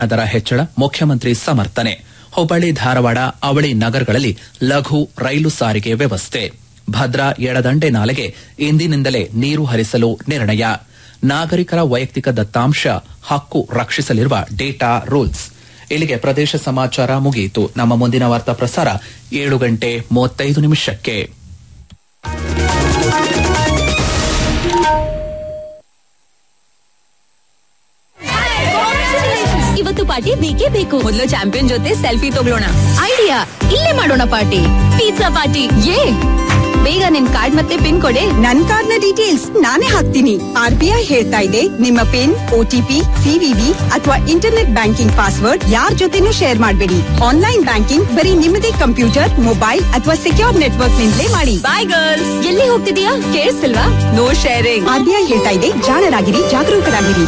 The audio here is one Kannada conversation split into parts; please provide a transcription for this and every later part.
ದರ ಹೆಚ್ಚಳ ಮುಖ್ಯಮಂತ್ರಿ ಸಮರ್ಥನೆ ಹುಬ್ಬಳ್ಳಿ ಧಾರವಾಡ ಅವಳಿ ನಗರಗಳಲ್ಲಿ ಲಘು ರೈಲು ಸಾರಿಗೆ ವ್ಯವಸ್ಥೆ ಭದ್ರಾ ಎಡದಂಡೆ ನಾಲೆಗೆ ಇಂದಿನಿಂದಲೇ ನೀರು ಹರಿಸಲು ನಿರ್ಣಯ ನಾಗರಿಕರ ವೈಯಕ್ತಿಕ ದತ್ತಾಂಶ ಹಕ್ಕು ರಕ್ಷಿಸಲಿರುವ ಡೇಟಾ ರೂಲ್ಸ್ ಇಲ್ಲಿಗೆ ಪ್ರದೇಶ ಸಮಾಚಾರ ಮುಗಿಯಿತು ನಮ್ಮ ಮುಂದಿನ ವಾರ್ತಾ ಪ್ರಸಾರ ಏಳು ಗಂಟೆ ಮೂವತ್ತೈದು ನಿಮಿಷಕ್ಕೆ ಇವತ್ತು ಪಾರ್ಟಿ ಬೇಕೇ ಬೇಕು ಮೊದಲು ಚಾಂಪಿಯನ್ ಜೊತೆ ಸೆಲ್ಫಿ ತಗೊಳ್ಳೋಣ ಐಡಿಯಾ ಇಲ್ಲೇ ಮಾಡೋಣ ಪಾರ್ಟಿ ಪಿಜ್ಜಾ ಪಾರ್ಟಿ ಏ ಬೇಗ ನಿನ್ ಕಾರ್ಡ್ ಮತ್ತೆ ಪಿನ್ ಕೊಡೆ ನನ್ ಕಾರ್ಡ್ನ ಡೀಟೇಲ್ಸ್ ನಾನೇ ಹಾಕ್ತೀನಿ ಆರ್ ಬಿ ಐ ಹೇಳ್ತಾ ಇದೆ ನಿಮ್ಮ ಪಿನ್ ಒಟಿಪಿ ಸಿವಿವಿ ಅಥವಾ ಇಂಟರ್ನೆಟ್ ಬ್ಯಾಂಕಿಂಗ್ ಪಾಸ್ವರ್ಡ್ ಯಾರ್ ಜೊತೆನೂ ಶೇರ್ ಮಾಡಬೇಡಿ ಆನ್ಲೈನ್ ಬ್ಯಾಂಕಿಂಗ್ ಬರೀ ನಿಮ್ಮದೇ ಕಂಪ್ಯೂಟರ್ ಮೊಬೈಲ್ ಅಥವಾ ಸೆಕ್ಯೂರ್ ನೆಟ್ವರ್ಕ್ ನಿಂದಲೇ ಮಾಡಿ ಬಾಯ್ ಗರ್ಲ್ಸ್ ಎಲ್ಲಿ ಹೋಗ್ತಿದೀಯಾ ಕೇಳಿಸ್ತಿಲ್ವಾ no sharing R B I ಹೇಳ್ತಾ ಇದೆ ಜಾಣರಾಗಿರಿ ಜಾಗರೂಕರಾಗಿರಿ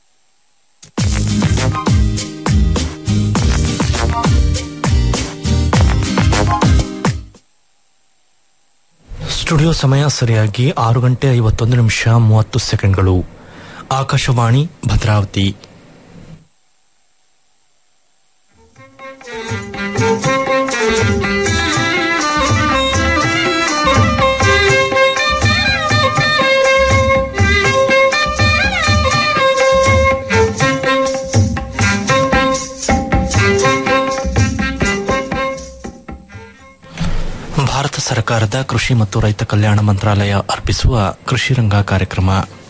ಸ್ಟುಡಿಯೋ ಸಮಯ ಸರಿಯಾಗಿ ಆರು ಗಂಟೆ ಐವತ್ತೊಂದು ನಿಮಿಷ ಮೂವತ್ತು ಸೆಕೆಂಡ್ಗಳು ಆಕಾಶವಾಣಿ ಭದ್ರಾವತಿ ಭಾರತ ಸರ್ಕಾರದ ಕೃಷಿ ಮತ್ತು ರೈತ ಕಲ್ಯಾಣ ಮಂತ್ರಾಲಯ ಅರ್ಪಿಸುವ ಕೃಷಿ ರಂಗ ಕಾರ್ಯಕ್ರಮ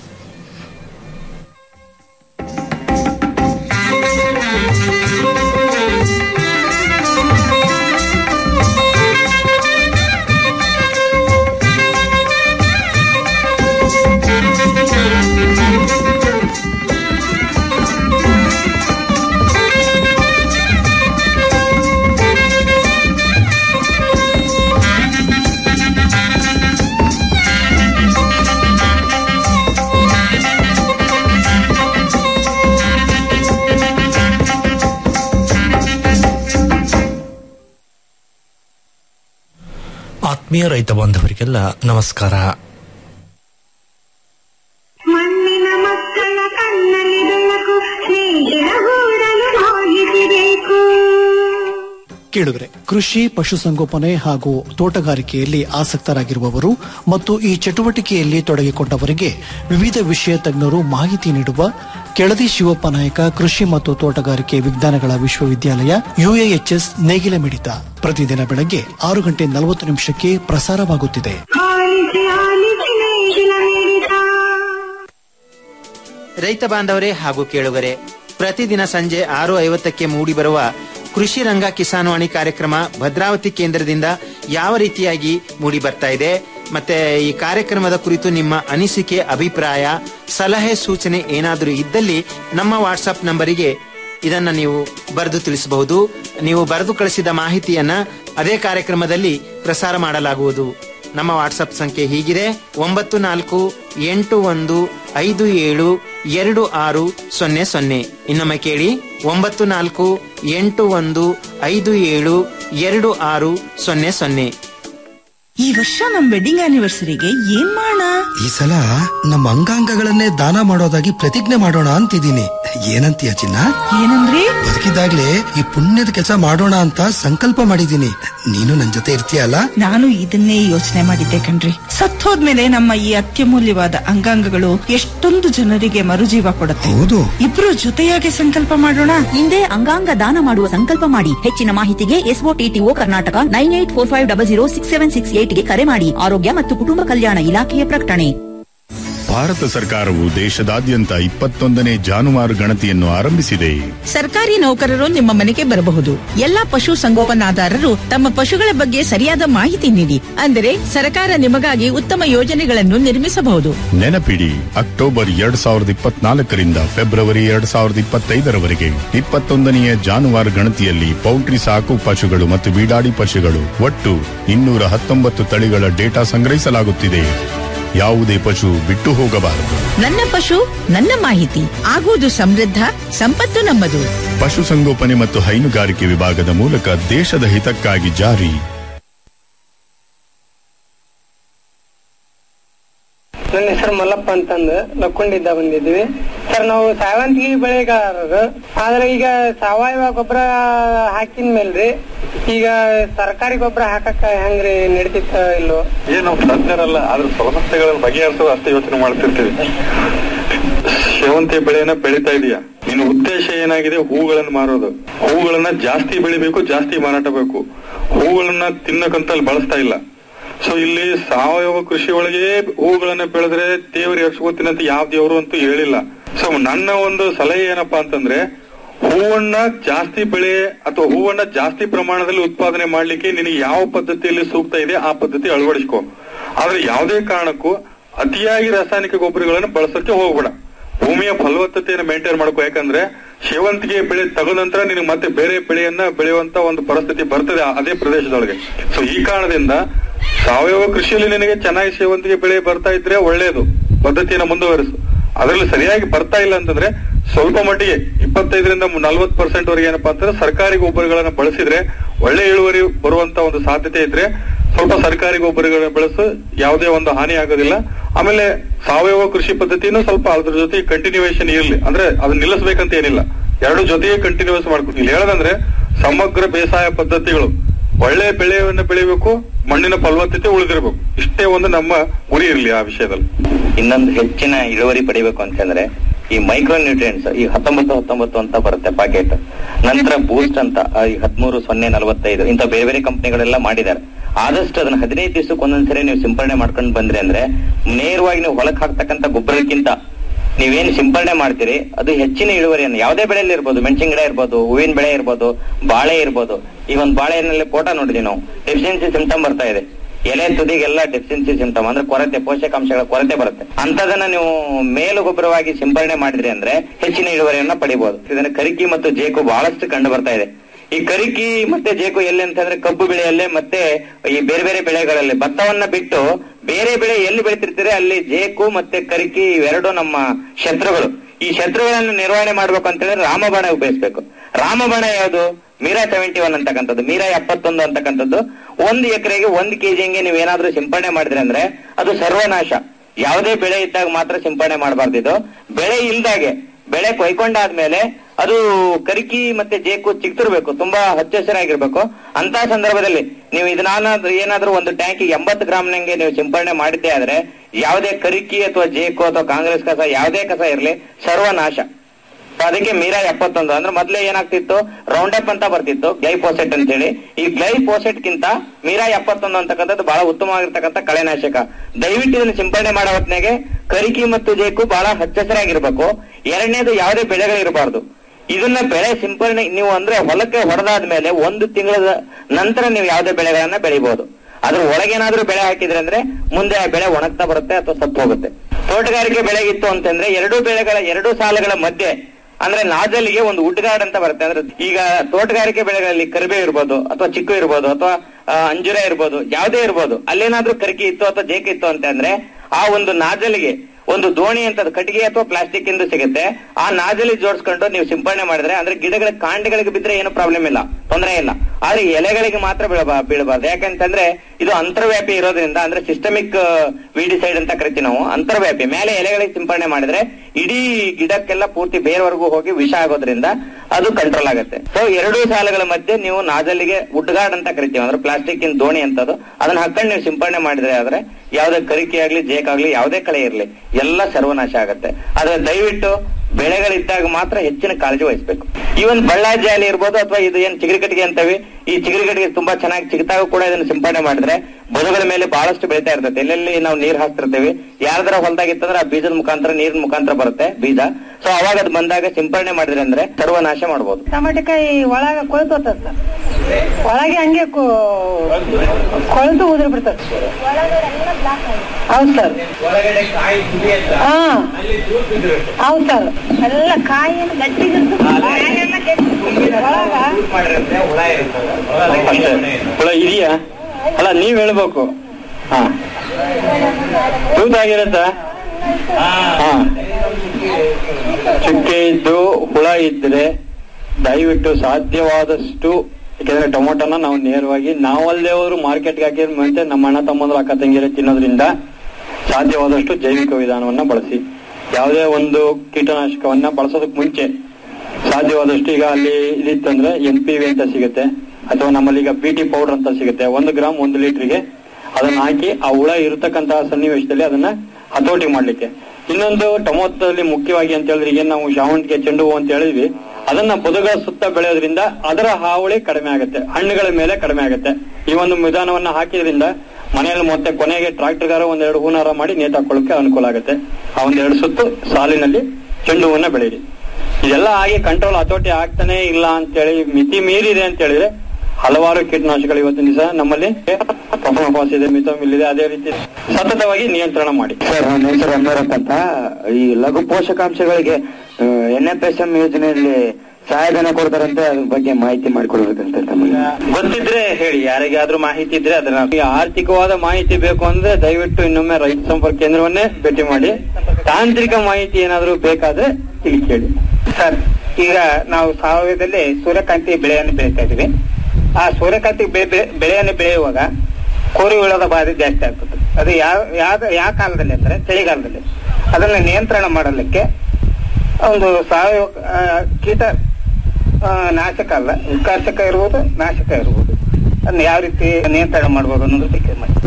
ಆತ್ಮೀಯ ರೈತ ಬಾಂಧವರಿಗೆಲ್ಲ ನಮಸ್ಕಾರ ಮಣ್ಣಿನ ಮಕ್ಕಳ ಕಣ್ಣಲ್ಲಿ ಬೆಳಕು ಸ್ನೇಹಿತರ ಗೂಡಲು ಹೋಗಿಸಬೇಕು ಕೇಳುಗರೆ ಕೃಷಿ ಪಶುಸಂಗೋಪನೆ ಹಾಗೂ ತೋಟಗಾರಿಕೆಯಲ್ಲಿ ಆಸಕ್ತರಾಗಿರುವವರು ಮತ್ತು ಈ ಚಟುವಟಿಕೆಯಲ್ಲಿ ತೊಡಗಿಕೊಂಡವರಿಗೆ ವಿವಿಧ ವಿಷಯ ತಜ್ಞರು ಮಾಹಿತಿ ನೀಡುವ ಕೆಳದಿ ಶಿವಪ್ಪ ನಾಯಕ ಕೃಷಿ ಮತ್ತು ತೋಟಗಾರಿಕೆ ವಿಜ್ಞಾನಗಳ ವಿಶ್ವವಿದ್ಯಾಲಯ ಯುಎಎಚ್ಎಸ್ ನೇಗಿಲ ಮಿಡಿತ ಪ್ರತಿದಿನ ಬೆಳಗ್ಗೆ ಆರು ಗಂಟೆ ನಲವತ್ತು ನಿಮಿಷಕ್ಕೆ ಪ್ರಸಾರವಾಗುತ್ತಿದೆ ಆಲಿಸಿ ಆಲಿಸಿ ನೇಗಿಲ ಮಿಡಿತ ರೈತ ಬಾಂಧವರೇ ಹಾಗೂ ಕೇಳುಗರೆ ಪ್ರತಿದಿನ ಸಂಜೆ ಆರು ಐವತ್ತಕ್ಕೆ ಮೂಡಿಬರುವ ಕೃಷಿ ರಂಗ ಕಿಸಾನ್ವಾಣಿ ಕಾರ್ಯಕ್ರಮ ಭದ್ರಾವತಿ ಕೇಂದ್ರದಿಂದ ಯಾವ ರೀತಿಯಾಗಿ ಮೂಡಿ ಬರ್ತಾ ಇದೆ ಮತ್ತೆ ಈ ಕಾರ್ಯಕ್ರಮದ ಕುರಿತು ನಿಮ್ಮ ಅನಿಸಿಕೆ ಅಭಿಪ್ರಾಯ ಸಲಹೆ ಸೂಚನೆ ಏನಾದರೂ ಇದ್ದಲ್ಲಿ ನಮ್ಮ ವಾಟ್ಸಪ್ ನಂಬರಿಗೆ ಇದನ್ನ ನೀವು ಬರೆದು ತಿಳಿಸಬಹುದು ನೀವು ಬರೆದು ಕಳಿಸಿದ ಮಾಹಿತಿಯನ್ನ ಅದೇ ಕಾರ್ಯಕ್ರಮದಲ್ಲಿ ಪ್ರಸಾರ ಮಾಡಲಾಗುವುದು ನಮ್ಮ ವಾಟ್ಸಪ್ ಸಂಖ್ಯೆ ಹೀಗಿದೆ ಒಂಬತ್ತು ನಾಲ್ಕು ಎಂಟು ಒಂದು ಐದು ಏಳು ಎರಡು ಆರು ಸೊನ್ನೆ ಸೊನ್ನೆ ಇನ್ನೊಮ್ಮೆ ಕೇಳಿ ಒಂಬತ್ತು ನಾಲ್ಕು ಎಂಟು ಒಂದು ಐದು ಏಳು ಎರಡು ಆರು ಸೊನ್ನೆ ಸೊನ್ನೆ ಈ ವರ್ಷ ನಮ್ ವೆಡ್ಡಿಂಗ್ ಆನಿವರ್ಸರಿಗೆ ಏನ್ ಮಾಡೋಣ ಈ ಸಲ ನಮ್ಮ ಅಂಗಾಂಗಗಳನ್ನೇ ದಾನ ಮಾಡೋದಾಗಿ ಪ್ರತಿಜ್ಞೆ ಮಾಡೋಣ ಅಂತಿದ್ದೀನಿ ಏನಂತೀಯ ಚಿನ್ನ ಏನಂದ್ರಿ ಬದುಕಿದಾಗ್ಲೇ ಈ ಪುಣ್ಯದ ಕೆಲಸ ಮಾಡೋಣ ಅಂತ ಸಂಕಲ್ಪ ಮಾಡಿದ್ದೀನಿ ನೀನು ನನ್ ಜೊತೆ ಇರ್ತೀಯಲ್ಲ ನಾನು ಇದನ್ನೇ ಯೋಚನೆ ಮಾಡಿದ್ದೆ ಕಣ್ರಿ ಸತ್ತೋದ್ಮೇಲೆ ನಮ್ಮ ಈ ಅತ್ಯಮೂಲ್ಯವಾದ ಅಂಗಾಂಗಗಳು ಎಷ್ಟೊಂದು ಜನರಿಗೆ ಮರುಜೀವ ಕೊಡುತ್ತೆ ಹೌದು ಇಬ್ರು ಜೊತೆಯಾಗಿ ಸಂಕಲ್ಪ ಮಾಡೋಣ ಹಿಂದೆ ಅಂಗಾಂಗ ದಾನ ಮಾಡುವ ಸಂಕಲ್ಪ ಮಾಡಿ ಹೆಚ್ಚಿನ ಮಾಹಿತಿಗೆ ಎಸ್ಒಟಿಟಿಒ Karnataka nine eight four five double zero six seven six ಏಟ್ಗೆ ಕರೆ ಮಾಡಿ ಆರೋಗ್ಯ ಮತ್ತು ಕುಟುಂಬ ಕಲ್ಯಾಣ ಇಲಾಖೆಯ ಪ್ರಕಟಣೆ ಭಾರತ ಸರ್ಕಾರವು ದೇಶದಾದ್ಯಂತ ಇಪ್ಪತ್ತೊಂದನೇ ಜಾನುವಾರು ಗಣತಿಯನ್ನು ಆರಂಭಿಸಿದೆ ಸರ್ಕಾರಿ ನೌಕರರು ನಿಮ್ಮ ಮನೆಗೆ ಬರಬಹುದು ಎಲ್ಲಾ ಪಶು ಸಂಗೋಪನಾದಾರರು ತಮ್ಮ ಪಶುಗಳ ಬಗ್ಗೆ ಸರಿಯಾದ ಮಾಹಿತಿ ನೀಡಿ ಅಂದರೆ ಸರ್ಕಾರ ನಿಮಗಾಗಿ ಉತ್ತಮ ಯೋಜನೆಗಳನ್ನು ನಿರ್ಮಿಸಬಹುದು ನೆನಪಿಡಿ ಅಕ್ಟೋಬರ್ ಎರಡ್ ಸಾವಿರದ ಇಪ್ಪತ್ನಾಲ್ಕರಿಂದ ಫೆಬ್ರವರಿ ಎರಡ್ ಸಾವಿರದ ಇಪ್ಪತ್ತೈದರವರೆಗೆ ಇಪ್ಪತ್ತೊಂದನೆಯ ಜಾನುವಾರು ಗಣತಿಯಲ್ಲಿ ಪೌಲ್ಟ್ರಿ ಸಾಕು ಪಶುಗಳು ಮತ್ತು ಬೀಡಾಡಿ ಪಶುಗಳು ಒಟ್ಟು ಇನ್ನೂರ ಹತ್ತೊಂಬತ್ತು ತಳಿಗಳ ಡೇಟಾ ಸಂಗ್ರಹಿಸಲಾಗುತ್ತಿದೆ ಯಾವುದೇ ಪಶು ಬಿಟ್ಟು ಹೋಗಬಾರದು ನನ್ನ ಪಶು ನನ್ನ ಮಾಹಿತಿ ಆಗುವುದು ಸಮೃದ್ಧ ಸಂಪತ್ತು ನಮ್ಮದು ಪಶುಸಂಗೋಪನೆ ಮತ್ತು ಹೈನುಗಾರಿಕೆ ವಿಭಾಗದ ಮೂಲಕ ದೇಶದ ಹಿತಕ್ಕಾಗಿ ಜಾರಿ ನನ್ನ ಹೆಸರು ಮಲ್ಲಪ್ಪ ಅಂತಂದು ಲಕ್ಕೊಂಡಿದ್ದ ಬಂದಿದ್ವಿ ಸರ್ ನಾವು ಸಾವಂತಿಗೆ ಬೆಳೆಗಾರರು ಆದ್ರೆ ಈಗ ಸಾವಯವ ಗೊಬ್ಬರ ಹಾಕಿನ ಮೇಲ್ರಿ ಈಗ ಸರ್ಕಾರಿ ಗೊಬ್ಬರ ಹಾಕಕ್ಕ ಹೆಂಗ್ರಿ ನಡೀತಿತ್ತ ಇಲ್ಲೋ ಏನು ನಾವು ತಜ್ಞರಲ್ಲ ಅದ್ರ ಸಮಸ್ಯೆಗಳನ್ನು ಬಗೆಹರಿಸೋದು ಅಷ್ಟೇ ಯೋಚನೆ ಮಾಡ್ತಿರ್ತೀವಿ ಸೇವಂತಿ ಬೆಳೆಯನ್ನ ಬೆಳೀತಾ ಇದೀಯಾ ನಿನ್ನ ಉದ್ದೇಶ ಏನಾಗಿದೆ ಹೂಗಳನ್ನು ಮಾರೋದು ಹೂಗಳನ್ನ ಜಾಸ್ತಿ ಬೆಳಿಬೇಕು ಜಾಸ್ತಿ ಮಾರಾಟ ಬೇಕು ಹೂಗಳನ್ನ ತಿನ್ನಕಂತಲ್ಲಿ ಬಳಸ್ತಾ ಇಲ್ಲ ಸೊ ಇಲ್ಲಿ ಸಾವಯವ ಕೃಷಿ ಒಳಗೆ ಹೂಗಳನ್ನ ಬೆಳೆದ್ರೆ ದೇವ್ರು ಎರ್ಸ್ಕೋತೀನಿ ಯಾವ ದೇವರು ಅಂತೂ ಹೇಳಿಲ್ಲ ಸೊ ನನ್ನ ಒಂದು ಸಲಹೆ ಏನಪ್ಪಾ ಅಂತಂದ್ರೆ ಹೂವನ್ನ ಜಾಸ್ತಿ ಬೆಳೆ ಅಥವಾ ಹೂವನ್ನ ಜಾಸ್ತಿ ಪ್ರಮಾಣದಲ್ಲಿ ಉತ್ಪಾದನೆ ಮಾಡ್ಲಿಕ್ಕೆ ನಿನಗೆ ಯಾವ ಪದ್ಧತಿಯಲ್ಲಿ ಸೂಕ್ತ ಇದೆ ಆ ಪದ್ಧತಿ ಅಳವಡಿಸ್ಕೊ ಆದ್ರೆ ಯಾವುದೇ ಕಾರಣಕ್ಕೂ ಅತಿಯಾಗಿ ರಾಸಾಯನಿಕ ಗೊಬ್ಬರಗಳನ್ನು ಬಳಸಕ್ಕೆ ಹೋಗ್ಬೇಡ ಭೂಮಿಯ ಫಲವತ್ತತೆಯನ್ನು ಮೇಂಟೈನ್ ಮಾಡ್ಕೋ ಯಾಕಂದ್ರೆ ಸೇವಂತಿಗೆ ಬೆಳೆ ತೆಗೆದ ನಂತರ ನಿನಗೆ ಮತ್ತೆ ಬೇರೆ ಬೆಳೆಯನ್ನ ಬೆಳೆಯುವಂತ ಒಂದು ಪರಿಸ್ಥಿತಿ ಬರ್ತದೆ ಆ- ಅದೇ ಪ್ರದೇಶದೊಳಗೆ ಸೊ ಈ ಕಾರಣದಿಂದ ಸಾವಯವ ಕೃಷಿಯಲ್ಲಿ ನಿನಗೆ ಚೆನ್ನಾಗಿ ಸೇವಂತಿಗೆ ಬೆಳೆ ಬರ್ತಾ ಇದ್ರೆ ಒಳ್ಳೆಯದು ಪದ್ಧತಿಯನ್ನು ಮುಂದುವರಿಸು ಅದರಲ್ಲಿ ಸರಿಯಾಗಿ ಬರ್ತಾ ಇಲ್ಲ ಅಂತಂದ್ರೆ ಸ್ವಲ್ಪ ಮಟ್ಟಿಗೆ ಇಪ್ಪತ್ತೈದರಿಂದ ನಲ್ವತ್ತು ಪರ್ಸೆಂಟ್ ವರೆಗೆ ಏನಪ್ಪಾ ಅಂತಂದ್ರೆ ಸರ್ಕಾರಿ ಗೊಬ್ಬರಗಳನ್ನ ಬಳಸಿದ್ರೆ ಒಳ್ಳೆ ಇಳುವರಿ ಬರುವಂತ ಒಂದು ಸಾಧ್ಯತೆ ಇದ್ರೆ ಸ್ವಲ್ಪ ಸರ್ಕಾರಿ ಗೊಬ್ಬರಗಳನ್ನ ಬಳಸು ಯಾವುದೇ ಒಂದು ಹಾನಿ ಆಗೋದಿಲ್ಲ ಆಮೇಲೆ ಸಾವಯವ ಕೃಷಿ ಪದ್ಧತಿನೂ ಸ್ವಲ್ಪ ಅದ್ರ ಜೊತೆ ಕಂಟಿನ್ಯೂಯೇಷನ್ ಇರಲಿ ಅಂದ್ರೆ ಅದನ್ನ ನಿಲ್ಲಿಸ್ಬೇಕಂತ ಏನಿಲ್ಲ ಎರಡು ಜೊತೆಗೆ ಕಂಟಿನ್ಯೂಸ್ ಮಾಡ್ಕೊಂಡು ಇಲ್ಲಿ ಹೇಳದಂದ್ರೆ ಸಮಗ್ರ ಬೇಸಾಯ ಪದ್ಧತಿಗಳು ಒಳ್ಳೆ ಬೆಳೆಯನ್ನು ಬೆಳಿಬೇಕು ಮಣ್ಣಿನ ಫಲವತ್ತತೆ ಉಳಿದಿರಬೇಕು ಇಷ್ಟೇ ಒಂದು ನಮ್ಮ ಗುರಿ ಇರಲಿ ಆ ವಿಷಯದಲ್ಲಿ ಇನ್ನೊಂದು ಹೆಚ್ಚಿನ ಇಳುವರಿ ಪಡಿಬೇಕು ಅಂತಂದ್ರೆ ಈ ಮೈಕ್ರೋ ನ್ಯೂಟ್ರಿಯೆಂಟ್ಸ್ ಈ ಹತ್ತೊಂಬತ್ತು ಹತ್ತೊಂಬತ್ತು ಅಂತ ಬರುತ್ತೆ ಪಾಕೆಟ್ ನಂತರ ಬೂಸ್ಟ್ ಅಂತ ಆ, ಈ ಹದಿಮೂರು ಸೊನ್ನೆ ನಲವತ್ತೈದು ಇಂತ ಬೇರೆ ಬೇರೆ ಕಂಪನಿಗಳೆಲ್ಲ ಮಾಡಿದ್ದಾರೆ ಆದಷ್ಟು ಅದನ್ನ ಹದಿನೈದು ದಿವಸಕ್ಕೆ ಒಂದೊಂದ್ಸರಿ ನೀವು ಸಿಂಪರಣೆ ಮಾಡ್ಕೊಂಡು ಬಂದ್ರಿ ಅಂದ್ರೆ ನೇರವಾಗಿ ನೀವು ಹೊಲಕ್ ಹಾಕ್ತಕ್ಕಂತ ಗೊಬ್ಬರಕ್ಕಿಂತ ನೀವೇನು ಸಿಂಪರಣೆ ಮಾಡ್ತೀರಿ ಅದು ಹೆಚ್ಚಿನ ಇಳುವರಿಯನ್ನು ಯಾವುದೇ ಬೆಳೆಯಲ್ಲಿ ಇರ್ಬೋದು ಮೆಣಸಿನ ಗಿಡ ಇರ್ಬೋದು ಹೂವಿನ ಬೆಳೆ ಇರ್ಬೋದು ಬಾಳೆ ಇರ್ಬೋದು ಈ ಒಂದು ಬಾಳೆನಲ್ಲಿ ಫೋಟೋ ನೋಡಿದ್ವಿ ನಾವು ಡೆಫಿಷಿಯನ್ಸಿ ಸಿಂಪ್ಟಮ್ ಬರ್ತಾ ಇದೆ ಎಲೆ ತುದಿಗೆಲ್ಲ ಡೆಫಿಷಿಯನ್ಸಿ ಸಿಂಪ್ಟಮ್ ಅಂದ್ರೆ ಕೊರತೆ ಪೋಷಕಾಂಶಗಳ ಕೊರತೆ ಬರುತ್ತೆ ಅಂತದನ್ನ ನೀವು ಮೇಲು ಗೊಬ್ಬರವಾಗಿ ಸಿಂಪರಣೆ ಮಾಡಿದ್ರಿ ಅಂದ್ರೆ ಹೆಚ್ಚಿನ ಇಳುವರಿಯನ್ನ ಪಡಿಬಹುದು ಇದನ್ನ ಕರಿಕಿ ಮತ್ತು ಜೇಕು ಬಹಳಷ್ಟು ಕಂಡು ಬರ್ತಾ ಇದೆ ಈ ಕರಿಕಿ ಮತ್ತೆ ಜೇಕು ಎಲ್ಲಿ ಅಂತಂದ್ರೆ ಕಬ್ಬು ಬೆಳೆಯಲ್ಲೇ ಮತ್ತೆ ಈ ಬೇರೆ ಬೇರೆ ಬೆಳೆಗಳಲ್ಲಿ ಭತ್ತವನ್ನ ಬಿಟ್ಟು ಬೇರೆ ಬೆಳೆ ಎಲ್ಲಿ ಬೆಳಿತಿರ್ತೀರಿ ಅಲ್ಲಿ ಜೇಕು ಮತ್ತೆ ಕರಿಕಿ ಇವೆರಡು ನಮ್ಮ ಶತ್ರುಗಳು ಈ ಶತ್ರುಗಳನ್ನು ನಿರ್ವಹಣೆ ಮಾಡ್ಬೇಕು ಅಂತ ಹೇಳಿದ್ರೆ ರಾಮಬಾಣ ಉಪಯೋಗಿಸ್ಬೇಕು ರಾಮಬಾಣ ಯಾವುದು ಮೀರಾ ಸೆವೆಂಟಿ ಒನ್ ಅಂತಕ್ಕಂಥದ್ದು ಮೀರಾ ಎಪ್ಪತ್ತೊಂದು ಅಂತಕ್ಕಂಥದ್ದು ಒಂದು ಎಕರೆಗೆ ಒಂದು ಕೆಜಿಂಗೆ ನೀವು ಏನಾದ್ರೂ ಸಿಂಪಡಣೆ ಮಾಡಿದ್ರೆ ಅಂದ್ರೆ ಅದು ಸರ್ವನಾಶ ಯಾವುದೇ ಬೆಳೆ ಇದ್ದಾಗ ಮಾತ್ರ ಸಿಂಪಡಣೆ ಮಾಡಬಾರ್ದಿದ್ದು ಬೆಳೆ ಇಲ್ದಾಗೆ ಬೆಳೆ ಕೊಯ್ಕೊಂಡಾದ್ಮೇಲೆ ಅದು ಕರಿಕಿ ಮತ್ತೆ ಜೇಕು ಚಿಕ್ತಿರ್ಬೇಕು ತುಂಬಾ ಹಚ್ಚ ಹಸಿರಾಗಿರ್ಬೇಕು ಅಂತ ಸಂದರ್ಭದಲ್ಲಿ ನೀವು ಇದನ್ನಾದ್ರೂ ಏನಾದ್ರೂ ಒಂದು ಟ್ಯಾಂಕಿಗೆ ಎಂಬತ್ತು ಗ್ರಾಮ್ನಂಗೆ ನೀವು ಸಿಂಪಡಣೆ ಮಾಡಿದ್ದೆ ಆದ್ರೆ ಯಾವುದೇ ಕರಿಕಿ ಅಥವಾ ಜೇಕು ಅಥವಾ ಕಾಂಗ್ರೆಸ್ ಕಸ ಯಾವುದೇ ಕಸ ಇರಲಿ ಸರ್ವನಾಶ So ಅದಕ್ಕೆ ಮೀರಾ ಎಪ್ಪತ್ತೊಂದು ಅಂದ್ರೆ ಮೊದ್ಲೇ ಏನಾಗ್ತಿತ್ತು ರೌಂಡ್ ಅಪ್ ಅಂತ ಬರ್ತಿತ್ತು ಗ್ಲೈಫೋಸೆಟ್ ಅಂತ ಹೇಳಿ ಈ ಗ್ಲೈಫೋಸೆಟ್ ಗಿಂತ ಮೀರಾ ಎಪ್ಪತ್ತೊಂದು ಅಂತಕ್ಕಂಥದ್ದು ಬಹಳ ಉತ್ತಮವಾಗಿರ್ತಕ್ಕಂಥ ಕಳೆನಾಶಕ ದಯವಿಟ್ಟು ಇದನ್ನು ಸಿಂಪಡಣೆ ಮಾಡೋ ಹೊತ್ನಾಗೆ ಕರಿಕಿ ಮತ್ತು ಜೇಕು ಬಹಳ ಹಚ್ಚಹಸಿರಾಗಿರ್ಬೇಕು ಎರಡನೇದು ಯಾವುದೇ ಬೆಳೆಗಳಿರಬಾರ್ದು ಇದನ್ನ ಬೆಳೆ ಸಿಂಪಡಣೆ ನೀವು ಅಂದ್ರೆ ಹೊಲಕ್ಕೆ ಹೊಡೆದಾದ್ಮೇಲೆ ಒಂದು ತಿಂಗಳ ನಂತರ ನೀವು ಯಾವುದೇ ಬೆಳೆಗಳನ್ನ ಬೆಳಿಬಹುದು ಅದ್ರ ಒಳಗೇನಾದ್ರೂ ಬೆಳೆ ಹಾಕಿದ್ರೆ ಅಂದ್ರೆ ಮುಂದೆ ಆ ಬೆಳೆ ಒಣಗ್ತಾ ಬರುತ್ತೆ ಅಥವಾ ಸತ್ತು ಹೋಗುತ್ತೆ ತೋಟಗಾರಿಕೆ ಬೆಳೆಗಿತ್ತು ಅಂತಂದ್ರೆ ಎರಡೂ ಬೆಳೆಗಳ ಎರಡೂ ಸಾಲುಗಳ ಮಧ್ಯೆ ಅಂದ್ರೆ ನಾಜಲಿಗೆ ಒಂದು ಉಡ್ಗಾಡ್ ಅಂತ ಬರುತ್ತೆ ಅಂದ್ರೆ ಈಗ ತೋಟಗಾರಿಕೆ ಬೆಳೆಗಳಲ್ಲಿ ಕರಿಬೇವು ಇರ್ಬೋದು ಅಥವಾ ಚಿಕ್ಕು ಇರ್ಬೋದು ಅಥವಾ ಆ, ಅಂಜೂರ ಇರ್ಬೋದು ಯಾವುದೇ ಇರ್ಬೋದು ಅಲ್ಲೇನಾದ್ರೂ ಕರಿಕೆ ಇತ್ತು ಅಥವಾ ಜೇಕ ಇತ್ತು ಅಂತ ಅಂದ್ರೆ ಆ ಒಂದು ನಾಜಲಿಗೆ ಒಂದು ದೋಣಿ ಅಂತ ಕಟ್ಟಿಗೆ ಅಥವಾ ಪ್ಲಾಸ್ಟಿಕ್ ಇಂದ ಸಿಗುತ್ತೆ ಆ ನಾಜಲಿ ಜೋಡಿಸ್ಕೊಂಡು ನೀವು ಸಿಂಪಡಣೆ ಮಾಡಿದ್ರೆ ಅಂದ್ರೆ ಗಿಡಗಳ ಕಾಂಡಗಳಿಗೆ ಬಿದ್ರೆ ಏನು ಪ್ರಾಬ್ಲಮ್ ಇಲ್ಲ ತೊಂದರೆ ಇಲ್ಲ ಆದ್ರೆ ಎಲೆಗಳಿಗೆ ಮಾತ್ರ ಬೀಳಬಾ ಬೀಳಬಾರ್ದು ಯಾಕಂತಂದ್ರೆ ಇದು ಅಂತರ್ವ್ಯಾಪಿ ಇರೋದ್ರಿಂದ ಅಂದ್ರೆ ಸಿಸ್ಟಮಿಕ್ ವಿಡಿಸೈಡ್ ಅಂತ ಕರಿತೀವಿ ನಾವು ಅಂತರ್ವ್ಯಾಪಿ ಮೇಲೆ ಎಲೆಗಳಿಗೆ ಸಿಂಪಡಣೆ ಮಾಡಿದ್ರೆ ಇಡೀ ಗಿಡಕ್ಕೆಲ್ಲ ಪೂರ್ತಿ ಬೇರ್ವರೆಗೂ ಹೋಗಿ ವಿಷ ಆಗೋದ್ರಿಂದ ಅದು ಕಂಟ್ರೋಲ್ ಆಗುತ್ತೆ ಸೊ ಎರಡೂ ಸಾಲುಗಳ ಮಧ್ಯೆ ನೀವು ನಾಜಲ್ಲಿಗೆ ಉಡ್ಗಾಡ್ ಅಂತ ಕರಿತೀವಿ ಅಂದ್ರೆ ಪ್ಲಾಸ್ಟಿಕ್ ಇನ್ ದೋಣಿ ಅಂತದ್ದು ಅದನ್ನ ಹಾಕೊಂಡು ನೀವು ಸಿಂಪಡಣೆ ಮಾಡಿದ್ರೆ ಆದ್ರೆ ಯಾವುದೇ ಕರಿಕೆ ಆಗ್ಲಿ ಜೇಕಾಗ್ಲಿ ಯಾವುದೇ ಕಳೆ ಇರ್ಲಿ ಎಲ್ಲ ಸರ್ವನಾಶ ಆಗುತ್ತೆ ಆದ್ರೆ ದಯವಿಟ್ಟು ಬೆಳೆಗಳಿದ್ದಾಗ ಮಾತ್ರ ಹೆಚ್ಚಿನ ಕಾಳಜಿ ವಹಿಸಬೇಕು ಈವನ್ ಬಳ್ಳಾಜಾಲಿ ಇರ್ಬೋದು ಅಥವಾ ಇದು ಏನ್ ಚಿಗರಿ ಕಟ್ಟಿಗೆ ಅಂತವಿ ಈ ಚಿಗರಿ ಕಟ್ಟಿಗೆ ತುಂಬಾ ಚೆನ್ನಾಗಿ ಚಿಗತಾಗ ಕೂಡ ಇದನ್ನ ಸಿಂಪಡಣೆ ಮಾಡಿದ್ರೆ ಬದುಗಳ ಮೇಲೆ ಬಹಳಷ್ಟು ಬೆಳೀತಾ ಇರ್ತದೆ ಎಲ್ಲೆಲ್ಲಿ ನಾವು ನೀರ್ ಹಾಕ್ತಿರ್ತೀವಿ ಯಾರ್ದಾರ ಹೊಲದಾಗಿತ್ತಂದ್ರೆ ಆ ಬೀಜದ ಮುಖಾಂತರ ನೀರಿನ ಮುಖಾಂತರ ಬರುತ್ತೆ ಬೀಜ ಸೊ ಅವಾಗ ಅದು ಬಂದಾಗ ಸಿಂಪಡಣೆ ಮಾಡಿದ್ರೆ ಅಂದ್ರೆ ಸರ್ವನಾಶ ಮಾಡಬಹುದು ಟಮಾಟೆಕಾಯಿ ಒಳಗ ಕೊಳ್ತೋತ ಸರ್ ಒಳಗೆ ಹಂಗೆ ಕೊಳ್ತು ಉದುರಿ ಬಿಡ್ತದೆ ಹೌದು ಸರ್ ಹಾ ಹೌದು ಸರ್ ಎಲ್ಲ ಕಾಯಿಯನ್ನು ಅಷ್ಟೇ ಹುಳ ಇದೆಯಾ ಅಲ್ಲ ನೀವ್ ಹೇಳ್ಬೇಕು ಹಾ ತೂತಾಗಿರತ್ತಾ ಹಾ ಚುಕ್ಕೆ ಇದ್ದು ಹುಳ ಇದ್ರೆ ದಯವಿಟ್ಟು ಸಾಧ್ಯವಾದಷ್ಟು ಯಾಕಂದ್ರೆ ಟೊಮೊಟೊನ ನಾವು ನೇರವಾಗಿ ನಾವಲ್ಲದೆ ಅವರು ಮಾರ್ಕೆಟ್ಗೆ ಹಾಕಿದ್ರೆ ಮುಂಚೆ ನಮ್ಮ ಅಣ್ಣ ತಮ್ಮಂದ್ರು ಅಕ್ಕ ತಂಗಿರ ತಿನ್ನೋದ್ರಿಂದ ಸಾಧ್ಯವಾದಷ್ಟು ಜೈವಿಕ ವಿಧಾನವನ್ನ ಬಳಸಿ ಯಾವುದೇ ಒಂದು ಕೀಟನಾಶಕವನ್ನ ಬಳಸೋದಕ್ಕೆ ಮುಂಚೆ ಸಾಧ್ಯವಾದಷ್ಟು ಈಗ ಅಲ್ಲಿ ಇದಿತ್ತಂದ್ರೆ ಎನ್ ಪಿ ವಿ ಅಂತ ಸಿಗುತ್ತೆ ಅಥವಾ ನಮ್ಮಲ್ಲಿ ಈಗ ಬಿ ಟಿ ಪೌಡರ್ ಅಂತ ಸಿಗುತ್ತೆ ಒಂದು ಗ್ರಾಮ್ ಒಂದು ಲೀಟರ್ಗೆ ಅದನ್ನ ಹಾಕಿ ಆ ಹುಳ ಇರತಕ್ಕಂತಹ ಸನ್ನಿವೇಶದಲ್ಲಿ ಅದನ್ನ ಹತೋಟಿ ಮಾಡ್ಲಿಕ್ಕೆ ಇನ್ನೊಂದು ಟೊಮೊಟೊದಲ್ಲಿ ಮುಖ್ಯವಾಗಿ ಅಂತ ಹೇಳಿದ್ರೆ ಏನ್ ನಾವು ಶಾವಂತಿಗೆ ಚೆಂಡು ಹೂವು ಅಂತ ಹೇಳಿದ್ವಿ ಅದನ್ನ ಬದುಗಳ ಸುತ್ತ ಬೆಳೆಯೋದ್ರಿಂದ ಅದರ ಹಾವಳಿ ಕಡಿಮೆ ಆಗುತ್ತೆ ಹಣ್ಣುಗಳ ಮೇಲೆ ಕಡಿಮೆ ಆಗುತ್ತೆ ಈ ಒಂದು ವಿಧಾನವನ್ನ ಹಾಕಿದ್ರಿಂದ ಮನೆಯಲ್ಲಿ ಮತ್ತೆ ಕೊನೆಗೆ ಟ್ರಾಕ್ಟರ್ಗಾರ ಒಂದೆರಡು ಹೂನಾರ ಮಾಡಿ ನೇತಾಕೊಳ್ಳಕ್ಕೆ ಅನುಕೂಲ ಆಗುತ್ತೆ ಆ ಒಂದೆರಡು ಸುತ್ತು ಸಾಲಿನಲ್ಲಿ ಚೆಂಡು ಹೂವನ್ನ ಬೆಳೀರಿ ಇದೆಲ್ಲ ಆಗಿ ಕಂಟ್ರೋಲ್ ಹತೋಟಿ ಆಗ್ತಾನೆ ಇಲ್ಲ ಅಂತೇಳಿ ಮಿತಿ ಮೀರಿದೆ ಅಂತ ಹೇಳಿದ್ರೆ ಹಲವಾರು ಕೀಟನಾಶಕಗಳು ಇವತ್ತಿನ ದಿವಸ ನಮ್ಮಲ್ಲಿ ಪ್ರಥಮಪಾಸ್ ಇದೆ ಮಿಥೋಮಿಲ್ ಇದೆ ಅದೇ ರೀತಿ ಸತತವಾಗಿ ನಿಯಂತ್ರಣ ಮಾಡಿ ಸರ್ ನನ್ನ ಹೆಸರು ಅಮರತ್ ಅಂತ ಈ ಲಘು ಪೋಷಕಾಂಶಗಳಿಗೆ ಎನ್ ಎಫ್ ಎಸ್ ಎಂ ಯೋಜನೆಯಲ್ಲಿ ಸಹಾಯಧನ ಕೊಡ್ತಾರಂತೆ ಅದ್ರ ಬಗ್ಗೆ ಮಾಹಿತಿ ಮಾಡಿಕೊಡ್ಬೇಕಂತ ತಮಗೆ ಗೊತ್ತಿದ್ರೆ ಹೇಳಿ ಯಾರಿಗಾದ್ರೂ ಮಾಹಿತಿ ಇದ್ರೆ ಅದನ್ನ ಈ ಆರ್ಥಿಕವಾದ ಮಾಹಿತಿ ಬೇಕು ಅಂದ್ರೆ ದಯವಿಟ್ಟು ಇನ್ನೊಮ್ಮೆ ರೈತ ಸಂಪರ್ಕ ಕೇಂದ್ರವನ್ನೇ ಭೇಟಿ ಮಾಡಿ ತಾಂತ್ರಿಕ ಮಾಹಿತಿ ಏನಾದ್ರೂ ಬೇಕಾದ್ರೆ ಇಲ್ಲಿ ಕೇಳಿ ಸರ್ ಈಗ ನಾವು ಸಾವಯವದಲ್ಲಿ ಸೂರ್ಯಕಾಂತಿ ಬೆಳೆಯನ್ನು ಬೆಳೀತಾ ಇದೀವಿ ಆ ಸೂರ್ಯಕಾಂತಿ ಬೆ- ಬೆ- ಬೆಳೆಯನ್ನು ಬೆಳೆಯುವಾಗ ಕೋರಿ ಹುಳದ ಬಾಧೆ ಜಾಸ್ತಿ ಆಗ್ತದೆ ಅದು ಯಾವ ಯಾವ ಯಾವ ಕಾಲದಲ್ಲಿ ಅಂದ್ರೆ ಚಳಿಗಾಲದಲ್ಲಿ ಅದನ್ನ ನಿಯಂತ್ರಣ ಮಾಡಲಿಕ್ಕೆ ಒಂದು ಸಾವಯವ ಆ, ಕೀಟ ಆ, ನಾಶಕ ಅಲ್ಲ ವಿಕಾಸಕ ಇರುವುದು ನಾಶಕ ಇರುವುದು ಅದನ್ನ ಯಾವ ರೀತಿ ನಿಯಂತ್ರಣ ಮಾಡಬಹುದು ಅನ್ನೋದ್ರ ಬಗ್ಗೆ ಮಾಹಿತಿ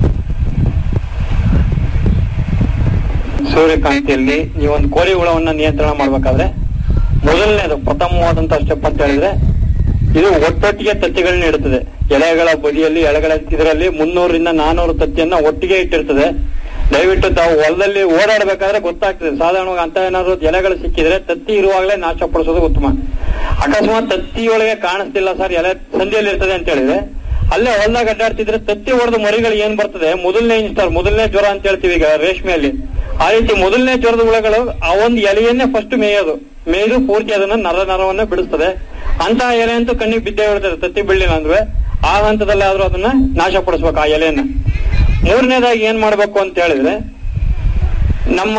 ಸೂರ್ಯಕಾಂತಿಯಲ್ಲಿ ನೀವೊಂದು ಕೋರಿ ಹುಳವನ್ನ ನಿಯಂತ್ರಣ ಮಾಡ್ಬೇಕಾದ್ರೆ ಮೊದಲನೇದು ಪ್ರಥಮವಾದಂತಹ ಸ್ಟೆಪ್ ಅಂತ ಹೇಳಿದ್ರೆ ಇದು ಒಟ್ಟೊಟ್ಟಿಗೆ ತತ್ತಿಗಳನ್ನ ಇಡುತ್ತದೆ ಎಲೆಗಳ ಬದಿಯಲ್ಲಿ ಎಲೆಗಳ ಇದರಲ್ಲಿ ಮುನ್ನೂರರಿಂದ ನಾನೂರು ತತ್ತಿಯನ್ನ ಒಟ್ಟಿಗೆ ಇಟ್ಟಿರ್ತದೆ ದಯವಿಟ್ಟು ತಾವು ಹೊಲದಲ್ಲಿ ಓಡಾಡಬೇಕಾದ್ರೆ ಗೊತ್ತಾಗ್ತದೆ ಸಾಧಾರಣವಾಗಿ ಅಂತ ಏನಾದ್ರು ಎಲೆಗಳು ಸಿಕ್ಕಿದ್ರೆ ತತ್ತಿ ಇರುವಾಗಲೇ ನಾಶ ಪಡಿಸೋದು ಉತ್ತಮ ಅಕಸ್ಮಾತ್ ತತ್ತಿಯೊಳಗೆ ಕಾಣಿಸ್ತಿಲ್ಲ ಸರ್ ಎಲೆ ಸಂಧಿಯಲ್ಲಿ ಇರ್ತದೆ ಅಂತ ಹೇಳಿದ್ರೆ ಅಲ್ಲೇ ಹೊಲದಾಗ ಅಡ್ಡಾಡ್ತಿದ್ರೆ ತತ್ತಿ ಹೊಡೆದ ಮರಿಗಳು ಏನ್ ಬರ್ತದೆ ಮೊದಲನೇ ಇನ್ಸ್ಟಾರ್ ಮೊದಲನೇ ಜ್ವರ ಅಂತ ಹೇಳ್ತೀವಿ ಈಗ ರೇಷ್ಮೆಯಲ್ಲಿ ಆ ರೀತಿ ಮೊದಲನೇ ಜ್ವರದ ಹುಳಗಳು ಆ ಒಂದು ಎಲೆಯನ್ನೇ ಫಸ್ಟ್ ಮೇಯೋದು ಮೇಯ್ದು ಪೂರ್ತಿ ಅದನ್ನ ನರ ನರವನ್ನ ಬಿಡಿಸ್ತದೆ ಅಂತಹ ಎಲೆ ಅಂತೂ ಕಣ್ಣಿಗೆ ಬಿದ್ದೇ ಬಿಡ್ತದೆ ತತ್ತಿ ಬೀಳಿಲ್ಲ ಅಂದ್ರೆ ಆ ಹಂತದಲ್ಲಿ ಆದ್ರೂ ಅದನ್ನ ನಾಶ ಪಡಿಸ್ಬೇಕು ಆ ಎಲೆಯನ್ನ ಮೂರನೇದಾಗಿ ಏನ್ ಮಾಡ್ಬೇಕು ಅಂತ ಹೇಳಿದ್ರೆ ನಮ್ಮ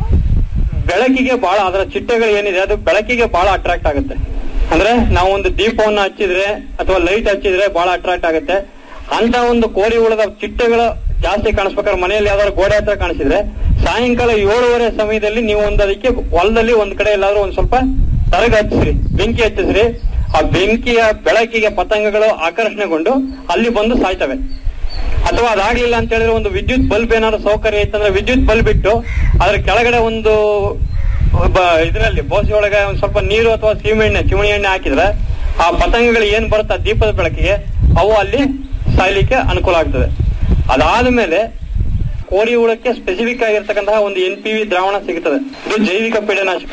ಬೆಳಕಿಗೆ ಬಹಳ ಅದರ ಚಿಟ್ಟೆಗಳು ಏನಿದೆ ಅದು ಬೆಳಕಿಗೆ ಬಹಳ ಅಟ್ರಾಕ್ಟ್ ಆಗುತ್ತೆ ಅಂದ್ರೆ ನಾವು ಒಂದು ದೀಪವನ್ನ ಹಚ್ಚಿದ್ರೆ ಅಥವಾ ಲೈಟ್ ಹಚ್ಚಿದ್ರೆ ಬಹಳ ಅಟ್ರಾಕ್ಟ್ ಆಗುತ್ತೆ ಅಂತ ಒಂದು ಕೋರಿ ಹುಳದ ಚಿಟ್ಟೆಗಳು ಜಾಸ್ತಿ ಕಾಣಿಸ್ಬೇಕಾದ್ರೆ ಮನೆಯಲ್ಲಿ ಯಾವ್ದಾದ್ರು ಗೋಡೆ ಹತ್ರ ಕಾಣಿಸಿದ್ರೆ ಸಾಯಂಕಾಲ ಏಳುವರೆ ಸಮಯದಲ್ಲಿ ನೀವು ಒಂದು ಅದಕ್ಕೆ ಹೊಲದಲ್ಲಿ ಒಂದ್ ಕಡೆ ಎಲ್ಲಾದ್ರೂ ಒಂದ್ ಸ್ವಲ್ಪ ತರಗ ಹಚ್ಚಿಸ್ರಿ ಬೆಂಕಿ ಹಚ್ಚಿಸ್ರಿ ಆ ಬೆಂಕಿಯ ಬೆಳಕಿಗೆ ಪತಂಗಗಳು ಆಕರ್ಷಣೆಗೊಂಡು ಅಲ್ಲಿ ಬಂದು ಸಾಯ್ತವೆ ಅಥವಾ ಅದಾಗ್ಲಿಲ್ಲ ಅಂತ ಹೇಳಿದ್ರೆ ಒಂದು ವಿದ್ಯುತ್ ಬಲ್ಬ್ ಏನಾದ್ರು ಸೌಕರ್ಯ ಇತ್ತಂದ್ರೆ ವಿದ್ಯುತ್ ಬಲ್ಬ್ ಇಟ್ಟು ಅದ್ರ ಕೆಳಗಡೆ ಒಂದು ಒಬ್ಬ ಇದರಲ್ಲಿ ಬೋಸಿ ಒಳಗೆ ಒಂದ್ ಸ್ವಲ್ಪ ನೀರು ಅಥವಾ ಸೀಮೆ ಎಣ್ಣೆ ಚಿಮಣಿ ಎಣ್ಣೆ ಹಾಕಿದ್ರೆ ಆ ಪತಂಗಗಳು ಏನ್ ಬರುತ್ತೆ ಆ ದೀಪದ ಬೆಳಕಿಗೆ ಅವು ಅಲ್ಲಿ ಸಾಯ್ಲಿಕ್ಕೆ ಅನುಕೂಲ ಆಗ್ತದೆ ಅದಾದ್ಮೇಲೆ ಕೋರಿ ಹುಳಕ್ಕೆ ಸ್ಪೆಸಿಫಿಕ್ ಆಗಿರ್ತಕ್ಕಂತಹ ಒಂದು ಎನ್ ಪಿ ವಿ ದ್ರಾವಣ ಸಿಗುತ್ತದೆ ಇದು ಜೈವಿಕ ಪೀಡನಾಶಕ